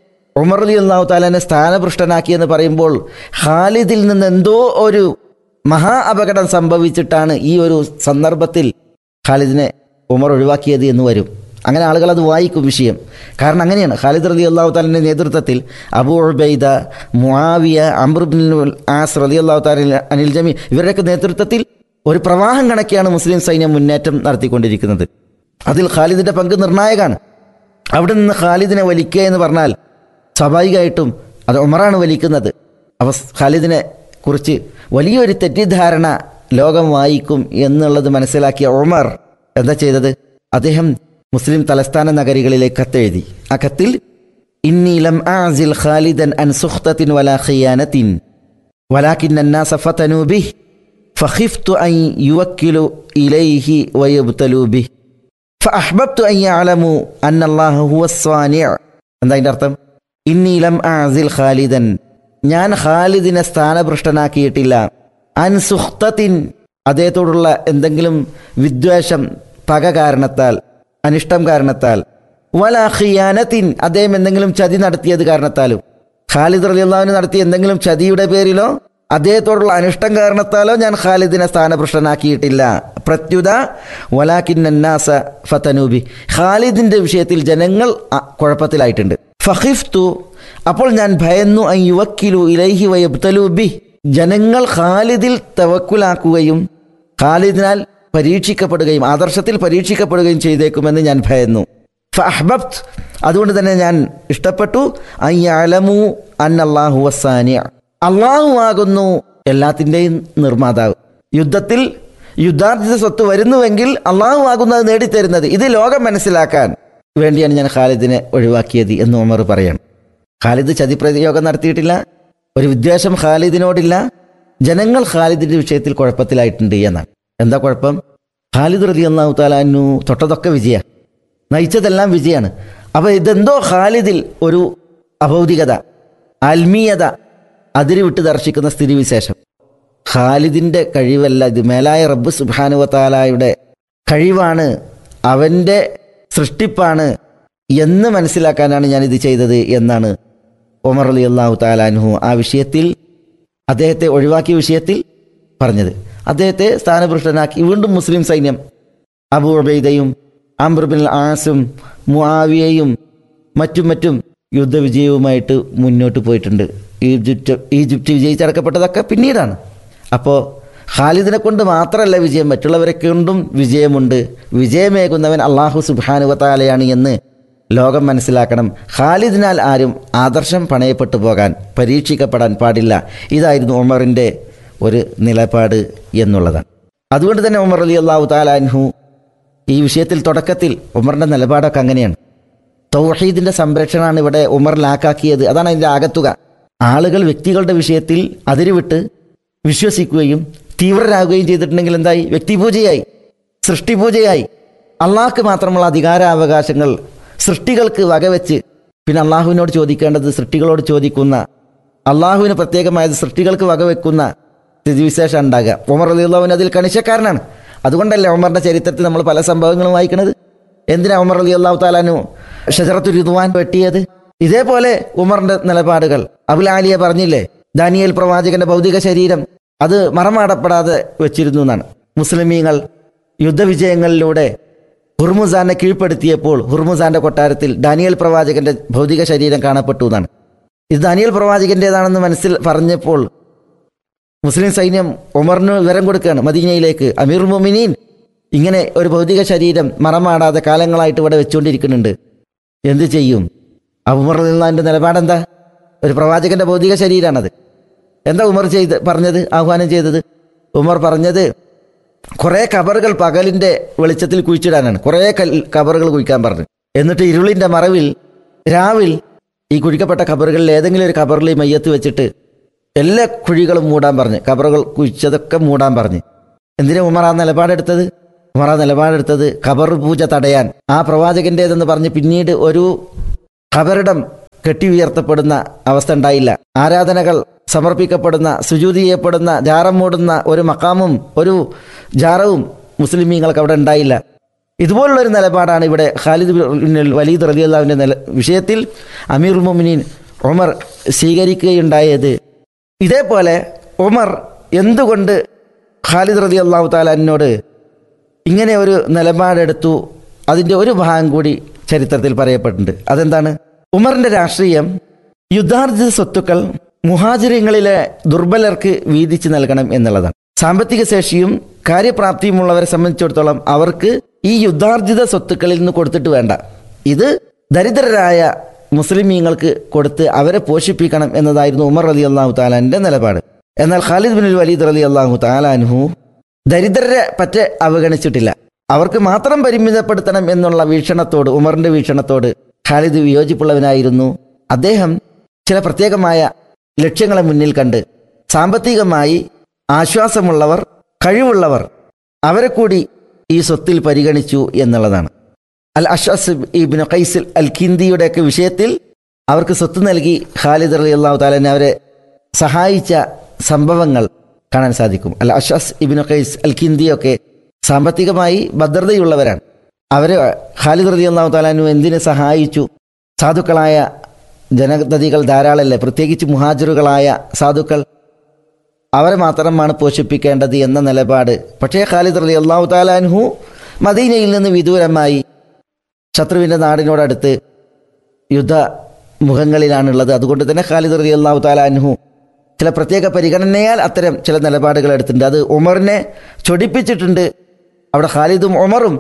ഉമർ അലി അള്ളാഹു താലാനെ സ്ഥാനഭൃഷ്ടനാക്കിയെന്ന് പറയുമ്പോൾ ഖാലിദിൽ നിന്ന് എന്തോ ഒരു മഹാ അപകടം സംഭവിച്ചിട്ടാണ് ഈ ഒരു സന്ദർഭത്തിൽ ഖാലിദിനെ ഉമർ ഒഴിവാക്കിയത് എന്ന് വരും അങ്ങനെ ആളുകൾ അത് വായിക്കും വിഷയം കാരണം അങ്ങനെയാണ് ഖാലിദ് റലി അള്ളാഹു താലിൻ്റെ നേതൃത്വത്തിൽ Abu Ubaida Muawiya Amr bin As റലി അള്ളാഹു താല അനിൽ ജമി ഇവരുടെയൊക്കെ നേതൃത്വത്തിൽ ഒരു പ്രവാഹം കണക്കെയാണ് മുസ്ലിം സൈന്യം മുന്നേറ്റം നടത്തിക്കൊണ്ടിരിക്കുന്നത് അതിൽ ഖാലിദിന്റെ പങ്ക് നിർണായകമാണ് അവിടെ നിന്ന് ഖാലിദിനെ വലിക്കുക എന്ന് പറഞ്ഞാൽ സ്വാഭാവികമായിട്ടും അത് ഉമറാണ് വലിക്കുന്നത് അവ ഖാലിദിനെ കുറിച്ച് വലിയൊരു തെറ്റിദ്ധാരണ ലോകം വായിക്കും എന്നുള്ളത് മനസ്സിലാക്കിയ ഉമർ എന്താ ചെയ്തത് അദ്ദേഹം മുസ്ലിം തലസ്ഥാന നഗരികളിലേക്ക് കത്തെഴുതി ആ കത്തിൽ ഇന്നീലം ആസിൽ ഖാലിദൻ അൻ സുഖ്തത്തിൻ വലാ ഖിയാനത്തിൻ ولكن الناس فتنوا به فخفت أن يوكلوا إليه ويبتلوا به فأحببت أن يعلموا أن الله هو الصانع എന്താ അതിൻ്റെ അർത്ഥം ഇന്നീലം ആസിൽ ഖാലിദൻ ഞാൻ ഖാലിദിനെ സ്ഥാനഭ്രഷ്ടനാക്കിയിട്ടില്ല അൻ സുഖ്തത്തിൻ അദ്ദേഹത്തോടുള്ള എന്തെങ്കിലും വിദ്വേഷം പക കാരണത്താൽ അനിഷ്ടം കാരണത്താൽ വല ഖിയാനത്തിൻ അദ്ദേഹം എന്തെങ്കിലും ചതി നടത്തിയത് കാരണത്താലും ഖാലിദ് റലിയുള്ളാവിന് നടത്തിയ എന്തെങ്കിലും ചതിയുടെ പേരിലോ അദ്ദേഹത്തോടുള്ള അനിഷ്ടം കാരണത്താലോ ഞാൻ ഖാലിദിനെ സ്ഥാനഭ്രഷ്ടനാക്കിയിട്ടില്ല പ്രത്യുത വലാക്കിന്നാസ ഫതനൂബി ഖാലിദിന്റെ വിഷയത്തിൽ ജനങ്ങൾ അ, കുഴപ്പത്തിലായിട്ടുണ്ട് ഫഹിഫ്തു അപ്പോൾ ഞാൻ ഭയന്നു അൻ യുവക്കിലു ഇലൈഹി വയബ്തലു ബി ജനങ്ങൾ ഖാലിദിൽ തവക്കുലാക്കുകയും ഖാലിദിനാൽ പരീക്ഷിക്കപ്പെടുകയും ആദർശത്തിൽ പരീക്ഷിക്കപ്പെടുകയും ചെയ്തേക്കുമെന്ന് ഞാൻ ഭയന്നു ഫഅഹ്ബബ്ത് അതുകൊണ്ട് തന്നെ ഞാൻ ഇഷ്ടപ്പെട്ടു അയ്യാലമു അന്നല്ലാഹു വസാനിയ അള്ളാഹു ആകുന്നു എല്ലാത്തിൻ്റെയും നിർമ്മാതാവ് യുദ്ധത്തിൽ യുദ്ധാർജിത സ്വത്ത് വരുന്നുവെങ്കിൽ അള്ളാഹു ആകുന്നു അത് നേടിത്തരുന്നത് ഇത് ലോകം മനസ്സിലാക്കാൻ വേണ്ടിയാണ് ഞാൻ ഖാലിദിനെ ഒഴിവാക്കിയത് എന്ന് ഉമർ പറയണം ഖാലിദ് ചതിപ്രയോഗം നടത്തിയിട്ടില്ല ഒരു വിദ്വേഷം ഖാലിദിനോടില്ല ജനങ്ങൾ ഖാലിദിന്റെ വിഷയത്തിൽ കുഴപ്പത്തിലായിട്ടുണ്ട് എന്നാണ് എന്താ കുഴപ്പം ഖാലിദ് റലി അള്ളാഹു താലാനു തൊട്ടതൊക്കെ വിജയ നയിച്ചതെല്ലാം വിജയാണ് അപ്പോൾ ഇതെന്തോ ഖാലിദിൽ ഒരു അഭൗതികത ആത്മീയത അതിര് വിട്ട് ദർശിക്കുന്ന സ്ഥിതിവിശേഷം ഖാലിദിൻ്റെ കഴിവല്ല ഇത് മേലായ റബ്ബ് സുബാനുവ താലായുടെ കഴിവാണ് അവൻ്റെ സൃഷ്ടിപ്പാണ് എന്ന് മനസ്സിലാക്കാനാണ് ഞാൻ ഇത് ചെയ്തത് എന്നാണ് ഒമർ അലി അള്ളാഹു താലാൻഹു ആ വിഷയത്തിൽ അദ്ദേഹത്തെ ഒഴിവാക്കിയ വിഷയത്തിൽ പറഞ്ഞത് അദ്ദേഹത്തെ സ്ഥാനഭൃഷ്ടനാക്കി വീണ്ടും മുസ്ലിം സൈന്യം അബൂ ഉബൈദയും അംബ്രബിൻ ആസും മുആവിയയും മറ്റും മറ്റും യുദ്ധവിജയവുമായിട്ട് മുന്നോട്ട് പോയിട്ടുണ്ട് ഈജിപ്റ്റ് ഈജിപ്റ്റ് വിജയിച്ചടക്കപ്പെട്ടതൊക്കെ പിന്നീടാണ് അപ്പോൾ ഖാലിദിനെ കൊണ്ട് മാത്രമല്ല വിജയം മറ്റുള്ളവരെ കൊണ്ടും വിജയമുണ്ട് വിജയമേകുന്നവൻ അള്ളാഹു സുബാനുവത്താലയാണ് എന്ന് ലോകം മനസ്സിലാക്കണം ഖാലിദിനാൽ ആരും ആദർശം പണയപ്പെട്ടു പോകാൻ പരീക്ഷിക്കപ്പെടാൻ പാടില്ല ഇതായിരുന്നു ഉമറിൻ്റെ ഒരു നിലപാട് എന്നുള്ളതാണ് അതുകൊണ്ട് തന്നെ ഉമർ അലി അള്ളാഹു താലാൻഹു ഈ വിഷയത്തിൽ തുടക്കത്തിൽ ഉമറിൻ്റെ നിലപാടൊക്കെ അങ്ങനെയാണ് തൗഹീദിൻ്റെ സംരക്ഷണമാണ് ഇവിടെ ഉമർ ലാക്കാക്കിയത് അതാണ് അതിൻ്റെ ആകത്തുക ആളുകൾ വ്യക്തികളുടെ വിഷയത്തിൽ അതിരുവിട്ട് വിശ്വസിക്കുകയും തീവ്രരാകുകയും ചെയ്തിട്ടുണ്ടെങ്കിൽ എന്തായി വ്യക്തിപൂജയായി സൃഷ്ടിപൂജയായി അള്ളാഹ്ക്ക് മാത്രമുള്ള അധികാരാവകാശങ്ങൾ സൃഷ്ടികൾക്ക് വകവെച്ച് പിന്നെ അള്ളാഹുവിനോട് ചോദിക്കേണ്ടത് സൃഷ്ടികളോട് ചോദിക്കുന്ന അള്ളാഹുവിന് പ്രത്യേകമായത് സൃഷ്ടികൾക്ക് വകവെക്കുന്ന സ്ഥിതിവിശേഷം ഉണ്ടാകുക ഉമർ അലിയുള്ളവൻ അതിൽ കണിശക്കാരനാണ് അതുകൊണ്ടല്ലേ ഉമറിന്റെ ചരിത്രത്തിൽ നമ്മൾ പല സംഭവങ്ങളും വായിക്കുന്നത് എന്തിനാ ഉമർ അലി അള്ളാഹു താലാനു ഷജറത്തു രുതുവാൻ വെട്ടിയത് ഇതേപോലെ ഉമറിന്റെ നിലപാടുകൾ അബുലാലിയെ പറഞ്ഞില്ലേ ദാനിയേൽ പ്രവാചകന്റെ ഭൗതിക ശരീരം അത് മറമാടപ്പെടാതെ വെച്ചിരുന്നു എന്നാണ് മുസ്ലിമീങ്ങൾ യുദ്ധവിജയങ്ങളിലൂടെ ഹുർമുസാനെ കീഴ്പ്പെടുത്തിയപ്പോൾ ഹുർമുസാന്റെ കൊട്ടാരത്തിൽ ദാനിയേൽ പ്രവാചകന്റെ ഭൗതിക ശരീരം കാണപ്പെട്ടു എന്നാണ് ഇത് ദാനിയേൽ പ്രവാചകന്റേതാണെന്ന് മനസ്സിൽ പറഞ്ഞപ്പോൾ മുസ്ലിം സൈന്യം ഉമറിന് വിവരം കൊടുക്കുകയാണ് മദീനയിലേക്ക് അമീർ മൊമിനീൻ ഇങ്ങനെ ഒരു ഭൗതിക ശരീരം മറമാടാതെ കാലങ്ങളായിട്ട് ഇവിടെ വെച്ചുകൊണ്ടിരിക്കുന്നുണ്ട് എന്ത് ചെയ്യും ആ ഉമർ നിന്നതിൻ്റെ നിലപാടെന്താ ഒരു പ്രവാചകന്റെ ഭൗതിക ശരീരമാണത് എന്താ ഉമർ ചെയ്ത് പറഞ്ഞത് ആഹ്വാനം ചെയ്തത് ഉമർ പറഞ്ഞത് കുറേ കബറുകൾ പകലിന്റെ വെളിച്ചത്തിൽ കുഴിച്ചിടാനാണ് കുറേ കൽ കബറുകൾ കുഴിക്കാൻ പറഞ്ഞു എന്നിട്ട് ഇരുളിന്റെ മറവിൽ രാവിൽ ഈ കുഴിക്കപ്പെട്ട കബറുകളിൽ ഏതെങ്കിലും ഒരു കബറിൽ ഈ മയ്യത്ത് വെച്ചിട്ട് എല്ലാ കുഴികളും മൂടാൻ പറഞ്ഞ് കബറുകൾ കുഴിച്ചതൊക്കെ മൂടാൻ പറഞ്ഞ് എന്തിനാ ഉമർ ആ നിലപാടെടുത്തത് ഉമർ ആ നിലപാടെടുത്തത് ഖബർ പൂജ തടയാൻ ആ പ്രവാചകന്റേതെന്ന് പറഞ്ഞ് പിന്നീട് ഒരു ഖബറിടം കെട്ടി ഉയർത്തപ്പെടുന്ന അവസ്ഥ ഉണ്ടായില്ല ആരാധനകൾ സമർപ്പിക്കപ്പെടുന്ന സുജൂതി ചെയ്യപ്പെടുന്ന ജാറം മൂടുന്ന ഒരു മക്കാമും ഒരു ജാറവും മുസ്ലിമീങ്ങൾക്ക് അവിടെ ഉണ്ടായില്ല ഇതുപോലുള്ള ഒരു നിലപാടാണ് ഇവിടെ ഖാലിദ് ബിൻ വലീദ് റലി അള്ളാഹുവിൻ്റെ നില വിഷയത്തിൽ അമീർ മുമിനീൻ ഉമർ സ്വീകരിക്കുകയുണ്ടായത് ഇതേപോലെ ഉമർ എന്തുകൊണ്ട് ഖാലിദ് റലി അള്ളാഹു താലാനോട് ഇങ്ങനെ ഒരു നിലപാടെടുത്തു അതിൻ്റെ ഒരു ഭാഗം കൂടി ചരിത്രത്തിൽ പറയപ്പെട്ടിട്ടുണ്ട് അതെന്താണ് ഉമറിന്റെ രാഷ്ട്രീയം യുദ്ധാർജിത സ്വത്തുക്കൾ മുഹാചര്യങ്ങളിലെ ദുർബലർക്ക് വീതിച്ചു നൽകണം എന്നുള്ളതാണ് സാമ്പത്തിക ശേഷിയും കാര്യപ്രാപ്തിയുമുള്ളവരെ സംബന്ധിച്ചിടത്തോളം അവർക്ക് ഈ യുദ്ധാർജിത സ്വത്തുക്കളിൽ നിന്ന് കൊടുത്തിട്ട് വേണ്ട ഇത് ദരിദ്രരായ മുസ്ലിമീങ്ങൾക്ക് കൊടുത്ത് അവരെ പോഷിപ്പിക്കണം എന്നതായിരുന്നു ഉമർ അലി അള്ളാഹു താലാന്റെ നിലപാട് എന്നാൽ ഖാലിദ് ബിൻ വലീദ് അലി അള്ളാഹു താലാൻഹു ദരിദ്രരെ പറ്റ അവഗണിച്ചിട്ടില്ല അവർക്ക് മാത്രം പരിമിതപ്പെടുത്തണം എന്നുള്ള വീക്ഷണത്തോട് ഉമറിന്റെ വീക്ഷണത്തോട് ഖാലിദ് വിയോജിപ്പുള്ളവനായിരുന്നു അദ്ദേഹം ചില പ്രത്യേകമായ ലക്ഷ്യങ്ങളെ മുന്നിൽ കണ്ട് സാമ്പത്തികമായി ആശ്വാസമുള്ളവർ കഴിവുള്ളവർ അവരെ കൂടി ഈ സ്വത്തിൽ പരിഗണിച്ചു എന്നുള്ളതാണ് അൽ അഷാസ് ഇബിൻ ഖൈസിൽ അൽ ഖിന്ദിയുടെയൊക്കെ വിഷയത്തിൽ അവർക്ക് സ്വത്ത് നൽകി ഖാലിദ് അലി അള്ളാഹു താലനെ അവരെ സഹായിച്ച സംഭവങ്ങൾ കാണാൻ സാധിക്കും അൽ അഷാസ് ഇബിൻ ഖൈസ് അൽ ഖിന്ദിയൊക്കെ സാമ്പത്തികമായി ഭദ്രതയുള്ളവരാണ് അവരെ ഖാലിദ് റതി അള്ളാഹു താലാനു എന്തിനെ സഹായിച്ചു സാധുക്കളായ ജനതതികൾ ധാരാളമല്ലേ പ്രത്യേകിച്ച് മുഹാജിറുകളായ സാധുക്കൾ അവരെ മാത്രമാണ് പോഷിപ്പിക്കേണ്ടത് എന്ന നിലപാട് പക്ഷേ ഖാലിദ് അലി അള്ളാഹു താലാൻഹു മദീനയിൽ നിന്ന് വിദൂരമായി ശത്രുവിൻ്റെ നാടിനോടടുത്ത് യുദ്ധ മുഖങ്ങളിലാണുള്ളത് അതുകൊണ്ട് തന്നെ ഖാലിദ് അലി അള്ളാഹു താലാൻഹു ചില പ്രത്യേക പരിഗണനയാൽ അത്തരം ചില നിലപാടുകൾ എടുത്തിട്ടുണ്ട് അത് ഉമറിനെ ചൊടിപ്പിച്ചിട്ടുണ്ട് അവിടെ ഖാലിദും ഉമറും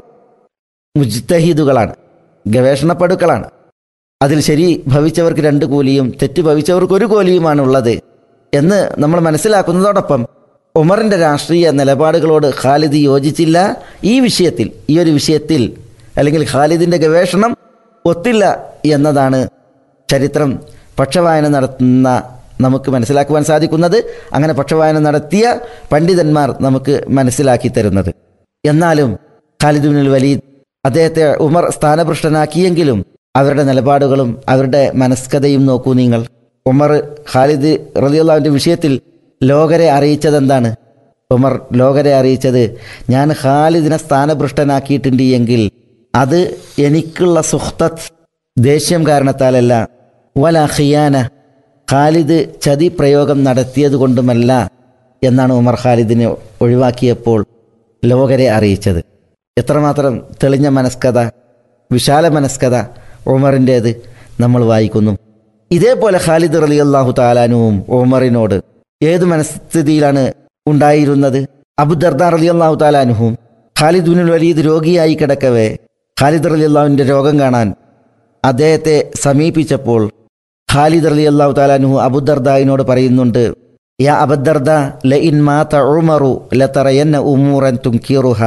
മുജ്തഹീദുകളാണ് ഗവേഷണപ്പെടുക്കളാണ് അതിൽ ശരി ഭവിച്ചവർക്ക് രണ്ട് കൂലിയും തെറ്റ് ഭവിച്ചവർക്ക് ഒരു കൂലിയുമാണ് ഉള്ളത് എന്ന് നമ്മൾ മനസ്സിലാക്കുന്നതോടൊപ്പം ഉമറിൻ്റെ രാഷ്ട്രീയ നിലപാടുകളോട് ഖാലിദ് യോജിച്ചില്ല ഈ വിഷയത്തിൽ ഈ ഒരു വിഷയത്തിൽ അല്ലെങ്കിൽ ഖാലിദിൻ്റെ ഗവേഷണം ഒത്തില്ല എന്നതാണ് ചരിത്രം പക്ഷവായന നടത്തുന്ന നമുക്ക് മനസ്സിലാക്കുവാൻ സാധിക്കുന്നത് അങ്ങനെ പക്ഷവായന നടത്തിയ പണ്ഡിതന്മാർ നമുക്ക് മനസ്സിലാക്കി തരുന്നത് എന്നാലും ഖാലിദ് ബിനുൽ വലീദ് അദ്ദേഹത്തെ ഉമർ സ്ഥാനഭൃഷ്ടനാക്കിയെങ്കിലും അവരുടെ നിലപാടുകളും അവരുടെ മനസ്കതയും നോക്കൂ നിങ്ങൾ ഉമർ ഖാലിദ് റലിയുള്ളാവിൻ്റെ വിഷയത്തിൽ ലോകരെ അറിയിച്ചത് എന്താണ് ഉമർ ലോകരെ അറിയിച്ചത് ഞാൻ ഖാലിദിനെ സ്ഥാനഭൃഷ്ടനാക്കിയിട്ടുണ്ട് എങ്കിൽ അത് എനിക്കുള്ള സുഹ്തത്ത് ദേഷ്യം കാരണത്താലല്ല വല ഖിയാന ഖാലിദ് ചതി പ്രയോഗം നടത്തിയത് കൊണ്ടുമല്ല എന്നാണ് ഉമർ ഖാലിദിനെ ഒഴിവാക്കിയപ്പോൾ ലോകരെ അറിയിച്ചത് എത്രമാത്രം തെളിഞ്ഞ മനസ്കത വിശാല മനസ്കത ഉമറിൻ്റേത് നമ്മൾ വായിക്കുന്നു ഇതേപോലെ ഖാലിദ് റലി അള്ളാഹു താലാനുവും ഉമറിനോട് ഏത് മനസ്ഥിതിയിലാണ് ഉണ്ടായിരുന്നത് അബുദർദാർ അലി അള്ളാഹു താലാനുവും ഖാലിദ് ബിനുൽ വലീദ് രോഗിയായി കിടക്കവേ ഖാലിദ് അലി അള്ളാഹുവിൻ്റെ രോഗം കാണാൻ അദ്ദേഹത്തെ സമീപിച്ചപ്പോൾ ഖാലിദ് അലി അള്ളാഹു താലാനുഹു അബുദർദായിനോട് പറയുന്നുണ്ട് യാ അബദ്ദർദ ല ഇൻ മാത ഉമറു ലതറയന്ന ഉമൂറൻ തുംകിറുഹ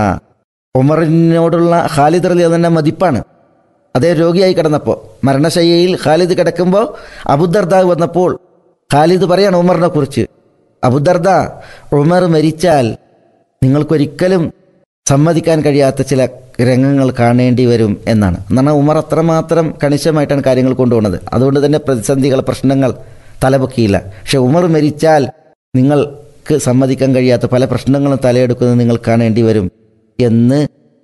ഉമറിനോടുള്ള ഖാലിദ് അലി തന്നെ മതിപ്പാണ് അദ്ദേഹം രോഗിയായി കിടന്നപ്പോൾ മരണശയ്യയിൽ ഖാലിദ് കിടക്കുമ്പോൾ അബുദർദ വന്നപ്പോൾ ഖാലിദ് പറയാണ് ഉമറിനെ കുറിച്ച് അബുദർദ ഉമർ മരിച്ചാൽ നിങ്ങൾക്കൊരിക്കലും സമ്മതിക്കാൻ കഴിയാത്ത ചില രംഗങ്ങൾ കാണേണ്ടി വരും എന്നാണ് എന്നാണ് ഉമർ അത്രമാത്രം കണിശമായിട്ടാണ് കാര്യങ്ങൾ കൊണ്ടുപോകുന്നത് അതുകൊണ്ട് തന്നെ പ്രതിസന്ധികൾ പ്രശ്നങ്ങൾ തലപൊക്കിയില്ല പക്ഷെ ഉമർ മരിച്ചാൽ നിങ്ങൾക്ക് സമ്മതിക്കാൻ കഴിയാത്ത പല പ്രശ്നങ്ങളും തലയെടുക്കുന്നത് നിങ്ങൾ കാണേണ്ടി വരും എന്ന്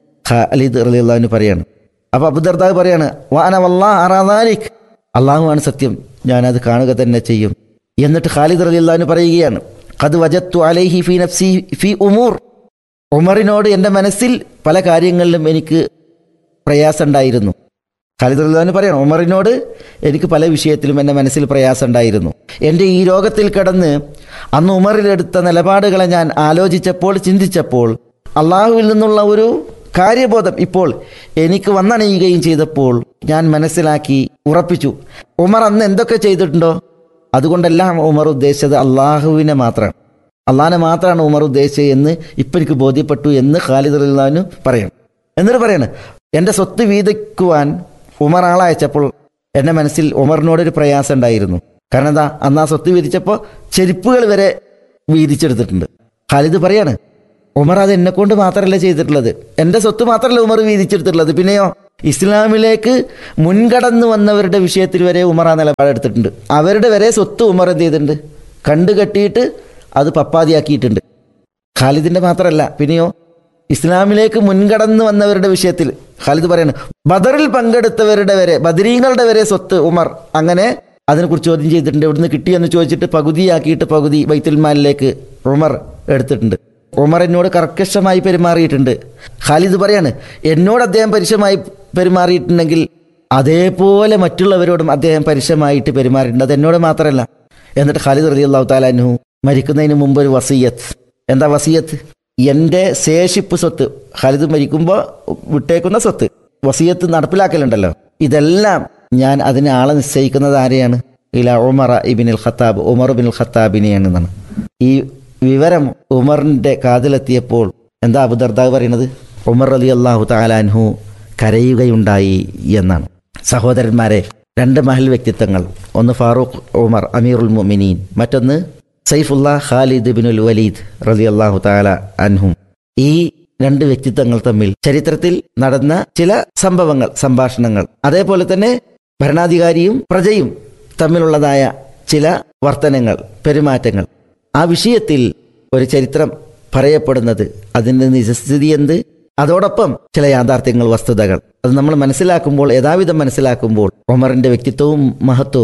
ഖാലിദ് റലിയുള്ളവന് പറയാണ് അപ്പോൾ അബുദർദാവ് പറയാണ് വാന വല്ലാ അറാദാലിക് അള്ളാഹുവാണ് സത്യം ഞാനത് കാണുക തന്നെ ചെയ്യും എന്നിട്ട് ഖാലിദ് റലിയുള്ളവന് പറയുകയാണ് ഖദ് വജത്തു അലൈഹി ഫി നഫ്സി ഫി ഉമൂർ ഉമറിനോട് എൻ്റെ മനസ്സിൽ പല കാര്യങ്ങളിലും എനിക്ക് പ്രയാസമുണ്ടായിരുന്നു ഖാലിദ് റഹ്ലാൻ പറയണം ഉമറിനോട് എനിക്ക് പല വിഷയത്തിലും എൻ്റെ മനസ്സിൽ പ്രയാസമുണ്ടായിരുന്നു എൻ്റെ ഈ രോഗത്തിൽ കിടന്ന് അന്ന് ഉമറിലെടുത്ത നിലപാടുകളെ ഞാൻ ആലോചിച്ചപ്പോൾ ചിന്തിച്ചപ്പോൾ അള്ളാഹുവിൽ നിന്നുള്ള ഒരു കാര്യബോധം ഇപ്പോൾ എനിക്ക് വന്നണയുകയും ചെയ്തപ്പോൾ ഞാൻ മനസ്സിലാക്കി ഉറപ്പിച്ചു ഉമർ അന്ന് എന്തൊക്കെ ചെയ്തിട്ടുണ്ടോ അതുകൊണ്ടെല്ലാം ഉമർ ഉദ്ദേശിച്ചത് അള്ളാഹുവിനെ മാത്രമാണ് അള്ളാഹിനെ മാത്രമാണ് ഉമർ ഉദ്ദേശിച്ചത് എന്ന് ഇപ്പം എനിക്ക് ബോധ്യപ്പെട്ടു എന്ന് ഖാലിദ് റഹ്ലാനും പറയണം എന്നിട്ട് പറയാണ് എൻ്റെ സ്വത്ത് വീതിക്കുവാൻ ഉമർ ആളയച്ചപ്പോൾ എൻ്റെ മനസ്സിൽ ഉമറിനോടൊരു പ്രയാസം ഉണ്ടായിരുന്നു കാരണം എന്താ അന്ന് ആ സ്വത്ത് വീതിച്ചപ്പോൾ ചെരുപ്പുകൾ വരെ വീതിച്ചെടുത്തിട്ടുണ്ട് ഖാലിദ് പറയാണ് ഉമർ അത് എന്നെ കൊണ്ട് മാത്രമല്ല ചെയ്തിട്ടുള്ളത് എൻ്റെ സ്വത്ത് മാത്രമല്ല ഉമർ വീതിച്ചെടുത്തിട്ടുള്ളത് പിന്നെയോ ഇസ്ലാമിലേക്ക് മുൻകടന്നു വന്നവരുടെ വിഷയത്തിൽ വരെ ഉമർ ആ നിലപാടെടുത്തിട്ടുണ്ട് അവരുടെ വരെ സ്വത്ത് ഉമർ എന്ത് ചെയ്തിട്ടുണ്ട് കണ്ടു കെട്ടിയിട്ട് അത് പപ്പാതിയാക്കിയിട്ടുണ്ട് ഖാലിദിൻ്റെ മാത്രമല്ല പിന്നെയോ ഇസ്ലാമിലേക്ക് മുൻകടന്നു വന്നവരുടെ വിഷയത്തിൽ ഖാലിദ് പറയാണ് ബദറിൽ പങ്കെടുത്തവരുടെ വരെ ബദരീങ്ങളുടെ വരെ സ്വത്ത് ഉമർ അങ്ങനെ അതിനെക്കുറിച്ച് ചോദ്യം ചെയ്തിട്ടുണ്ട് എവിടുന്ന് കിട്ടിയെന്ന് ചോദിച്ചിട്ട് പകുതിയാക്കിയിട്ട് പകുതി ബൈത്തുൽമാലിലേക്ക് ഉമർ എടുത്തിട്ടുണ്ട് ഉമർ എന്നോട് കർക്കശമായി പെരുമാറിയിട്ടുണ്ട് ഖാലിദ് പറയാണ് എന്നോട് അദ്ദേഹം പരുഷമായി പെരുമാറിയിട്ടുണ്ടെങ്കിൽ അതേപോലെ മറ്റുള്ളവരോടും അദ്ദേഹം പരുഷമായിട്ട് പെരുമാറിയിട്ടുണ്ട് അത് എന്നോട് മാത്രമല്ല എന്നിട്ട് ഖാലിദ് റലി അള്ളാഹു താലാനു മരിക്കുന്നതിന് മുമ്പ് ഒരു വസീയത്ത് എന്താ വസീയത്ത് എൻ്റെ ശേഷിപ്പ് സ്വത്ത് ഖാലിദ് മരിക്കുമ്പോൾ വിട്ടേക്കുന്ന സ്വത്ത് വസീയത്ത് നടപ്പിലാക്കലുണ്ടല്ലോ ഇതെല്ലാം ഞാൻ അതിനെ ആളെ നിശ്ചയിക്കുന്നത് ആരെയാണ് ഇല ഉമർ ഇബിനുൽ ഖത്താബ് ഉമർ ബിൻ ഖത്താബിനെയാണെന്നാണ് ഈ വിവരം ഉമറിൻ്റെ കാതിലെത്തിയപ്പോൾ എന്താ അബുദർദാവ് പറയുന്നത് ഉമർ അലി അള്ളാഹു താലാൻഹു കരയുകയുണ്ടായി എന്നാണ് സഹോദരന്മാരെ രണ്ട് മഹൽ വ്യക്തിത്വങ്ങൾ ഒന്ന് ഫാറൂഖ് ഉമർ അമീറുൽ മുമിനീൻ മറ്റൊന്ന് സൈഫുല്ലാ ഖാലിദ് ബിനുൽ വലീദ് റലി അള്ളാഹു താല അൻഹും ഈ രണ്ട് വ്യക്തിത്വങ്ങൾ തമ്മിൽ ചരിത്രത്തിൽ നടന്ന ചില സംഭവങ്ങൾ സംഭാഷണങ്ങൾ അതേപോലെ തന്നെ ഭരണാധികാരിയും പ്രജയും തമ്മിലുള്ളതായ ചില വർത്തനങ്ങൾ പെരുമാറ്റങ്ങൾ ആ വിഷയത്തിൽ ഒരു ചരിത്രം പറയപ്പെടുന്നത് അതിൻ്റെ നിജസ്ഥിതി എന്ത് അതോടൊപ്പം ചില യാഥാർത്ഥ്യങ്ങൾ വസ്തുതകൾ അത് നമ്മൾ മനസ്സിലാക്കുമ്പോൾ യഥാവിധം മനസ്സിലാക്കുമ്പോൾ ഉമറിന്റെ വ്യക്തിത്വവും മഹത്വവും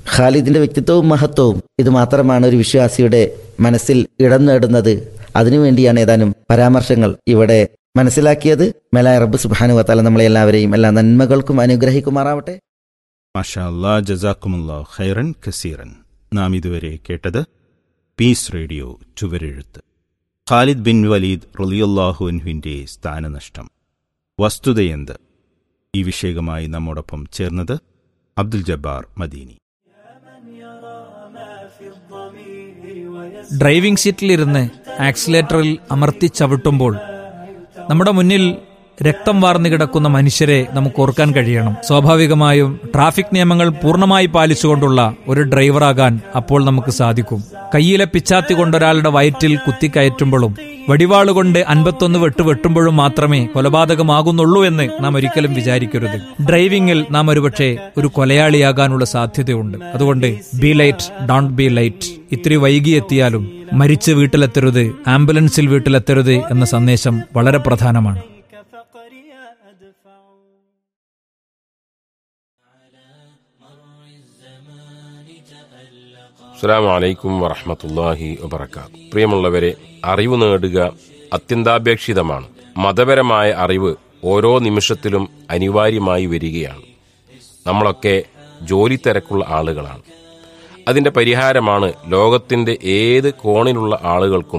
ഖാലിദിന്റെ വ്യക്തിത്വവും മഹത്വവും ഇത് മാത്രമാണ് ഒരു വിശ്വാസിയുടെ മനസ്സിൽ ഇടം നേടുന്നത് അതിനുവേണ്ടിയാണ് ഏതാനും പരാമർശങ്ങൾ ഇവിടെ മനസ്സിലാക്കിയത് മേലായ റബ്ബ് സുബാനു വത്താല നമ്മളെ എല്ലാവരെയും എല്ലാ നന്മകൾക്കും അനുഗ്രഹിക്കുമാറാവട്ടെ മാഷാ അല്ലാ ജസാക്കുമുല്ലാ ഖൈറൻ കസീറൻ നാം ഇതുവരെ കേട്ടത് പീസ് റേഡിയോ ചുവരെഴുത്ത് ഖാലിദ് ബിൻ വലീദ് റലിയുല്ലാഹുവിൻ്റെ സ്ഥാനനഷ്ടം വസ്തുതയെന്ത് ഈ വിഷയവുമായി നമ്മോടൊപ്പം ചേർന്നത് അബ്ദുൽ ജബ്ബാർ മദീനി ഡ്രൈവിംഗ് സീറ്റിലിരുന്ന് ആക്സിലേറ്ററിൽ അമർത്തി ചവിട്ടുമ്പോൾ നമ്മുടെ മുന്നിൽ രക്തം വാർന്നു കിടക്കുന്ന മനുഷ്യരെ നമുക്ക് ഓർക്കാൻ കഴിയണം സ്വാഭാവികമായും ട്രാഫിക് നിയമങ്ങൾ പൂർണ്ണമായി പാലിച്ചുകൊണ്ടുള്ള ഒരു ഡ്രൈവറാകാൻ അപ്പോൾ നമുക്ക് സാധിക്കും കയ്യിലെ പിച്ചാത്തി കൊണ്ടൊരാളുടെ വയറ്റിൽ കുത്തിക്കയറ്റുമ്പോഴും വടിവാളുകൊണ്ട് അൻപത്തൊന്ന് വെട്ട് വെട്ടുമ്പോഴും മാത്രമേ കൊലപാതകമാകുന്നുള്ളൂ എന്ന് നാം ഒരിക്കലും വിചാരിക്കരുത് ഡ്രൈവിംഗിൽ നാം ഒരുപക്ഷെ ഒരു കൊലയാളിയാകാനുള്ള സാധ്യതയുണ്ട് അതുകൊണ്ട് be late don't be late ഇത്തിരി വൈകിയെത്തിയാലും മരിച്ച് വീട്ടിലെത്തരുത് ആംബുലൻസിൽ വീട്ടിലെത്തരുത് എന്ന സന്ദേശം വളരെ പ്രധാനമാണ് അസ്സാം വലൈക്കും വറഹമത്തല്ലാഹി വബർക്കാത്ത് പ്രിയമുള്ളവരെ അറിവ് നേടുക അത്യന്താപേക്ഷിതമാണ് മതപരമായ അറിവ് ഓരോ നിമിഷത്തിലും അനിവാര്യമായി വരികയാണ് നമ്മളൊക്കെ ജോലി തിരക്കുള്ള ആളുകളാണ് അതിന്റെ പരിഹാരമാണ് ലോകത്തിന്റെ ഏത് കോണിലുള്ള ആളുകൾക്കും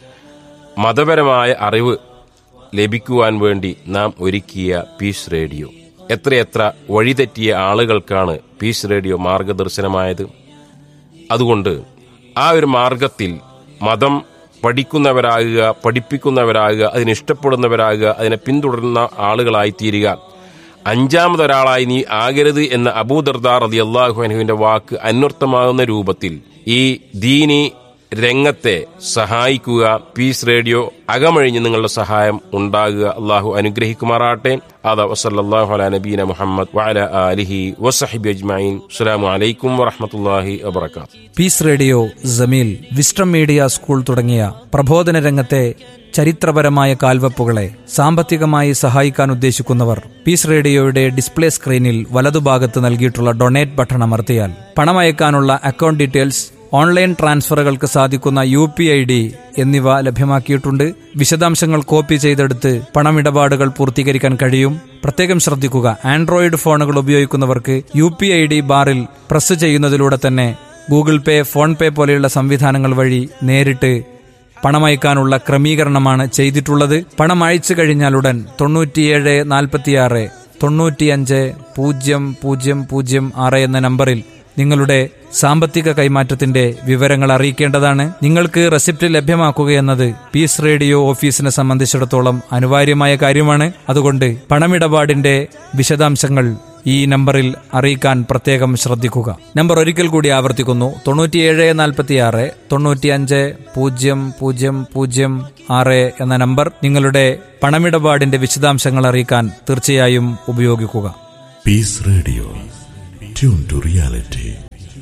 മതപരമായ അറിവ് ലഭിക്കുവാൻ വേണ്ടി നാം ഒരുക്കിയ പീസ് റേഡിയോ എത്രയെത്ര വഴിതെറ്റിയ ആളുകൾക്കാണ് പീസ് റേഡിയോ മാർഗദർശനമായത് അതുകൊണ്ട് ആ ഒരു മാർഗത്തിൽ മതം പഠിക്കുന്നവരാകുക പഠിപ്പിക്കുന്നവരാകുക അതിന് ഇഷ്ടപ്പെടുന്നവരാകുക അതിനെ പിന്തുടരുന്ന ആളുകളായി തീരുക അഞ്ചാമതൊരാളായി നീ ആകരുത് എന്ന അബൂദർദാർ അതി അള്ളാഹുഅനുവിന്റെ വാക്ക് അന്വർത്ഥമാകുന്ന രൂപത്തിൽ ഈ ദീനി രംഗത്തെ സഹായിക്കുക പീസ് റേഡിയോ അകമഴിഞ്ഞ് നിങ്ങളുടെ സഹായം ഉണ്ടാകുക അള്ളാഹു അനുഗ്രഹിക്കുമാറാട്ടെ അതാ വസല്ലാഹു അല നബീന മുഹമ്മദ് വഅല ആലിഹി വസഹിബി അജ്മൈൻ അസ്സലാമു അലൈക്കും വറഹമത്തല്ലാഹി വബർക്കാത്തു peace radio Jameel wisdom media school തുടങ്ങിയ പ്രബോധന രംഗത്തെ ചരിത്രപരമായ കാൽവെപ്പുകളെ സാമ്പത്തികമായി സഹായിക്കാൻ ഉദ്ദേശിക്കുന്നവർ പീസ് റേഡിയോയുടെ ഡിസ്പ്ലേ സ്ക്രീനിൽ വലതുഭാഗത്ത് നൽകിയിട്ടുള്ള ഡൊണേറ്റ് ബട്ടൺ അമർത്തിയാൽ പണമയക്കാനുള്ള അക്കൗണ്ട് ഡീറ്റെയിൽസ് ഓൺലൈൻ ട്രാൻസ്ഫറുകൾക്ക് സാധിക്കുന്ന യു പി ഐ ഡി എന്നിവ ലഭ്യമാക്കിയിട്ടുണ്ട് വിശദാംശങ്ങൾ കോപ്പി ചെയ്തെടുത്ത് പണമിടപാടുകൾ പൂർത്തീകരിക്കാൻ കഴിയും പ്രത്യേകം ശ്രദ്ധിക്കുക ആൻഡ്രോയിഡ് ഫോണുകൾ ഉപയോഗിക്കുന്നവർക്ക് യു പി ഐ ഡി ബാറിൽ പ്രസ് ചെയ്യുന്നതിലൂടെ തന്നെ ഗൂഗിൾ പേ ഫോൺ പേ പോലെയുള്ള സംവിധാനങ്ങൾ വഴി നേരിട്ട് പണമയക്കാനുള്ള ക്രമീകരണമാണ് ചെയ്തിട്ടുള്ളത് പണം അയച്ചു കഴിഞ്ഞാലുടൻ തൊണ്ണൂറ്റിയേഴ് നാൽപ്പത്തിയാറ് തൊണ്ണൂറ്റിയഞ്ച് പൂജ്യം പൂജ്യം പൂജ്യം ആറ് എന്ന നമ്പറിൽ നിങ്ങളുടെ സാമ്പത്തിക കൈമാറ്റത്തിന്റെ വിവരങ്ങൾ അറിയിക്കേണ്ടതാണ് നിങ്ങൾക്ക് റെസിപ്റ്റ് ലഭ്യമാക്കുകയെന്നത് പീസ് റേഡിയോ ഓഫീസിനെ സംബന്ധിച്ചിടത്തോളം അനിവാര്യമായ കാര്യമാണ് അതുകൊണ്ട് പണമിടപാടിന്റെ വിശദാംശങ്ങൾ ഈ നമ്പറിൽ അറിയിക്കാൻ പ്രത്യേകം ശ്രദ്ധിക്കുക നമ്പർ ഒരിക്കൽ കൂടി ആവർത്തിക്കുന്നു തൊണ്ണൂറ്റിയേഴ് നാൽപ്പത്തിയാറ് തൊണ്ണൂറ്റിയഞ്ച് പൂജ്യം പൂജ്യം പൂജ്യം ആറ് എന്ന നമ്പർ നിങ്ങളുടെ പണമിടപാടിന്റെ വിശദാംശങ്ങൾ അറിയിക്കാൻ തീർച്ചയായും ഉപയോഗിക്കുക Peace Radio. Tune to reality.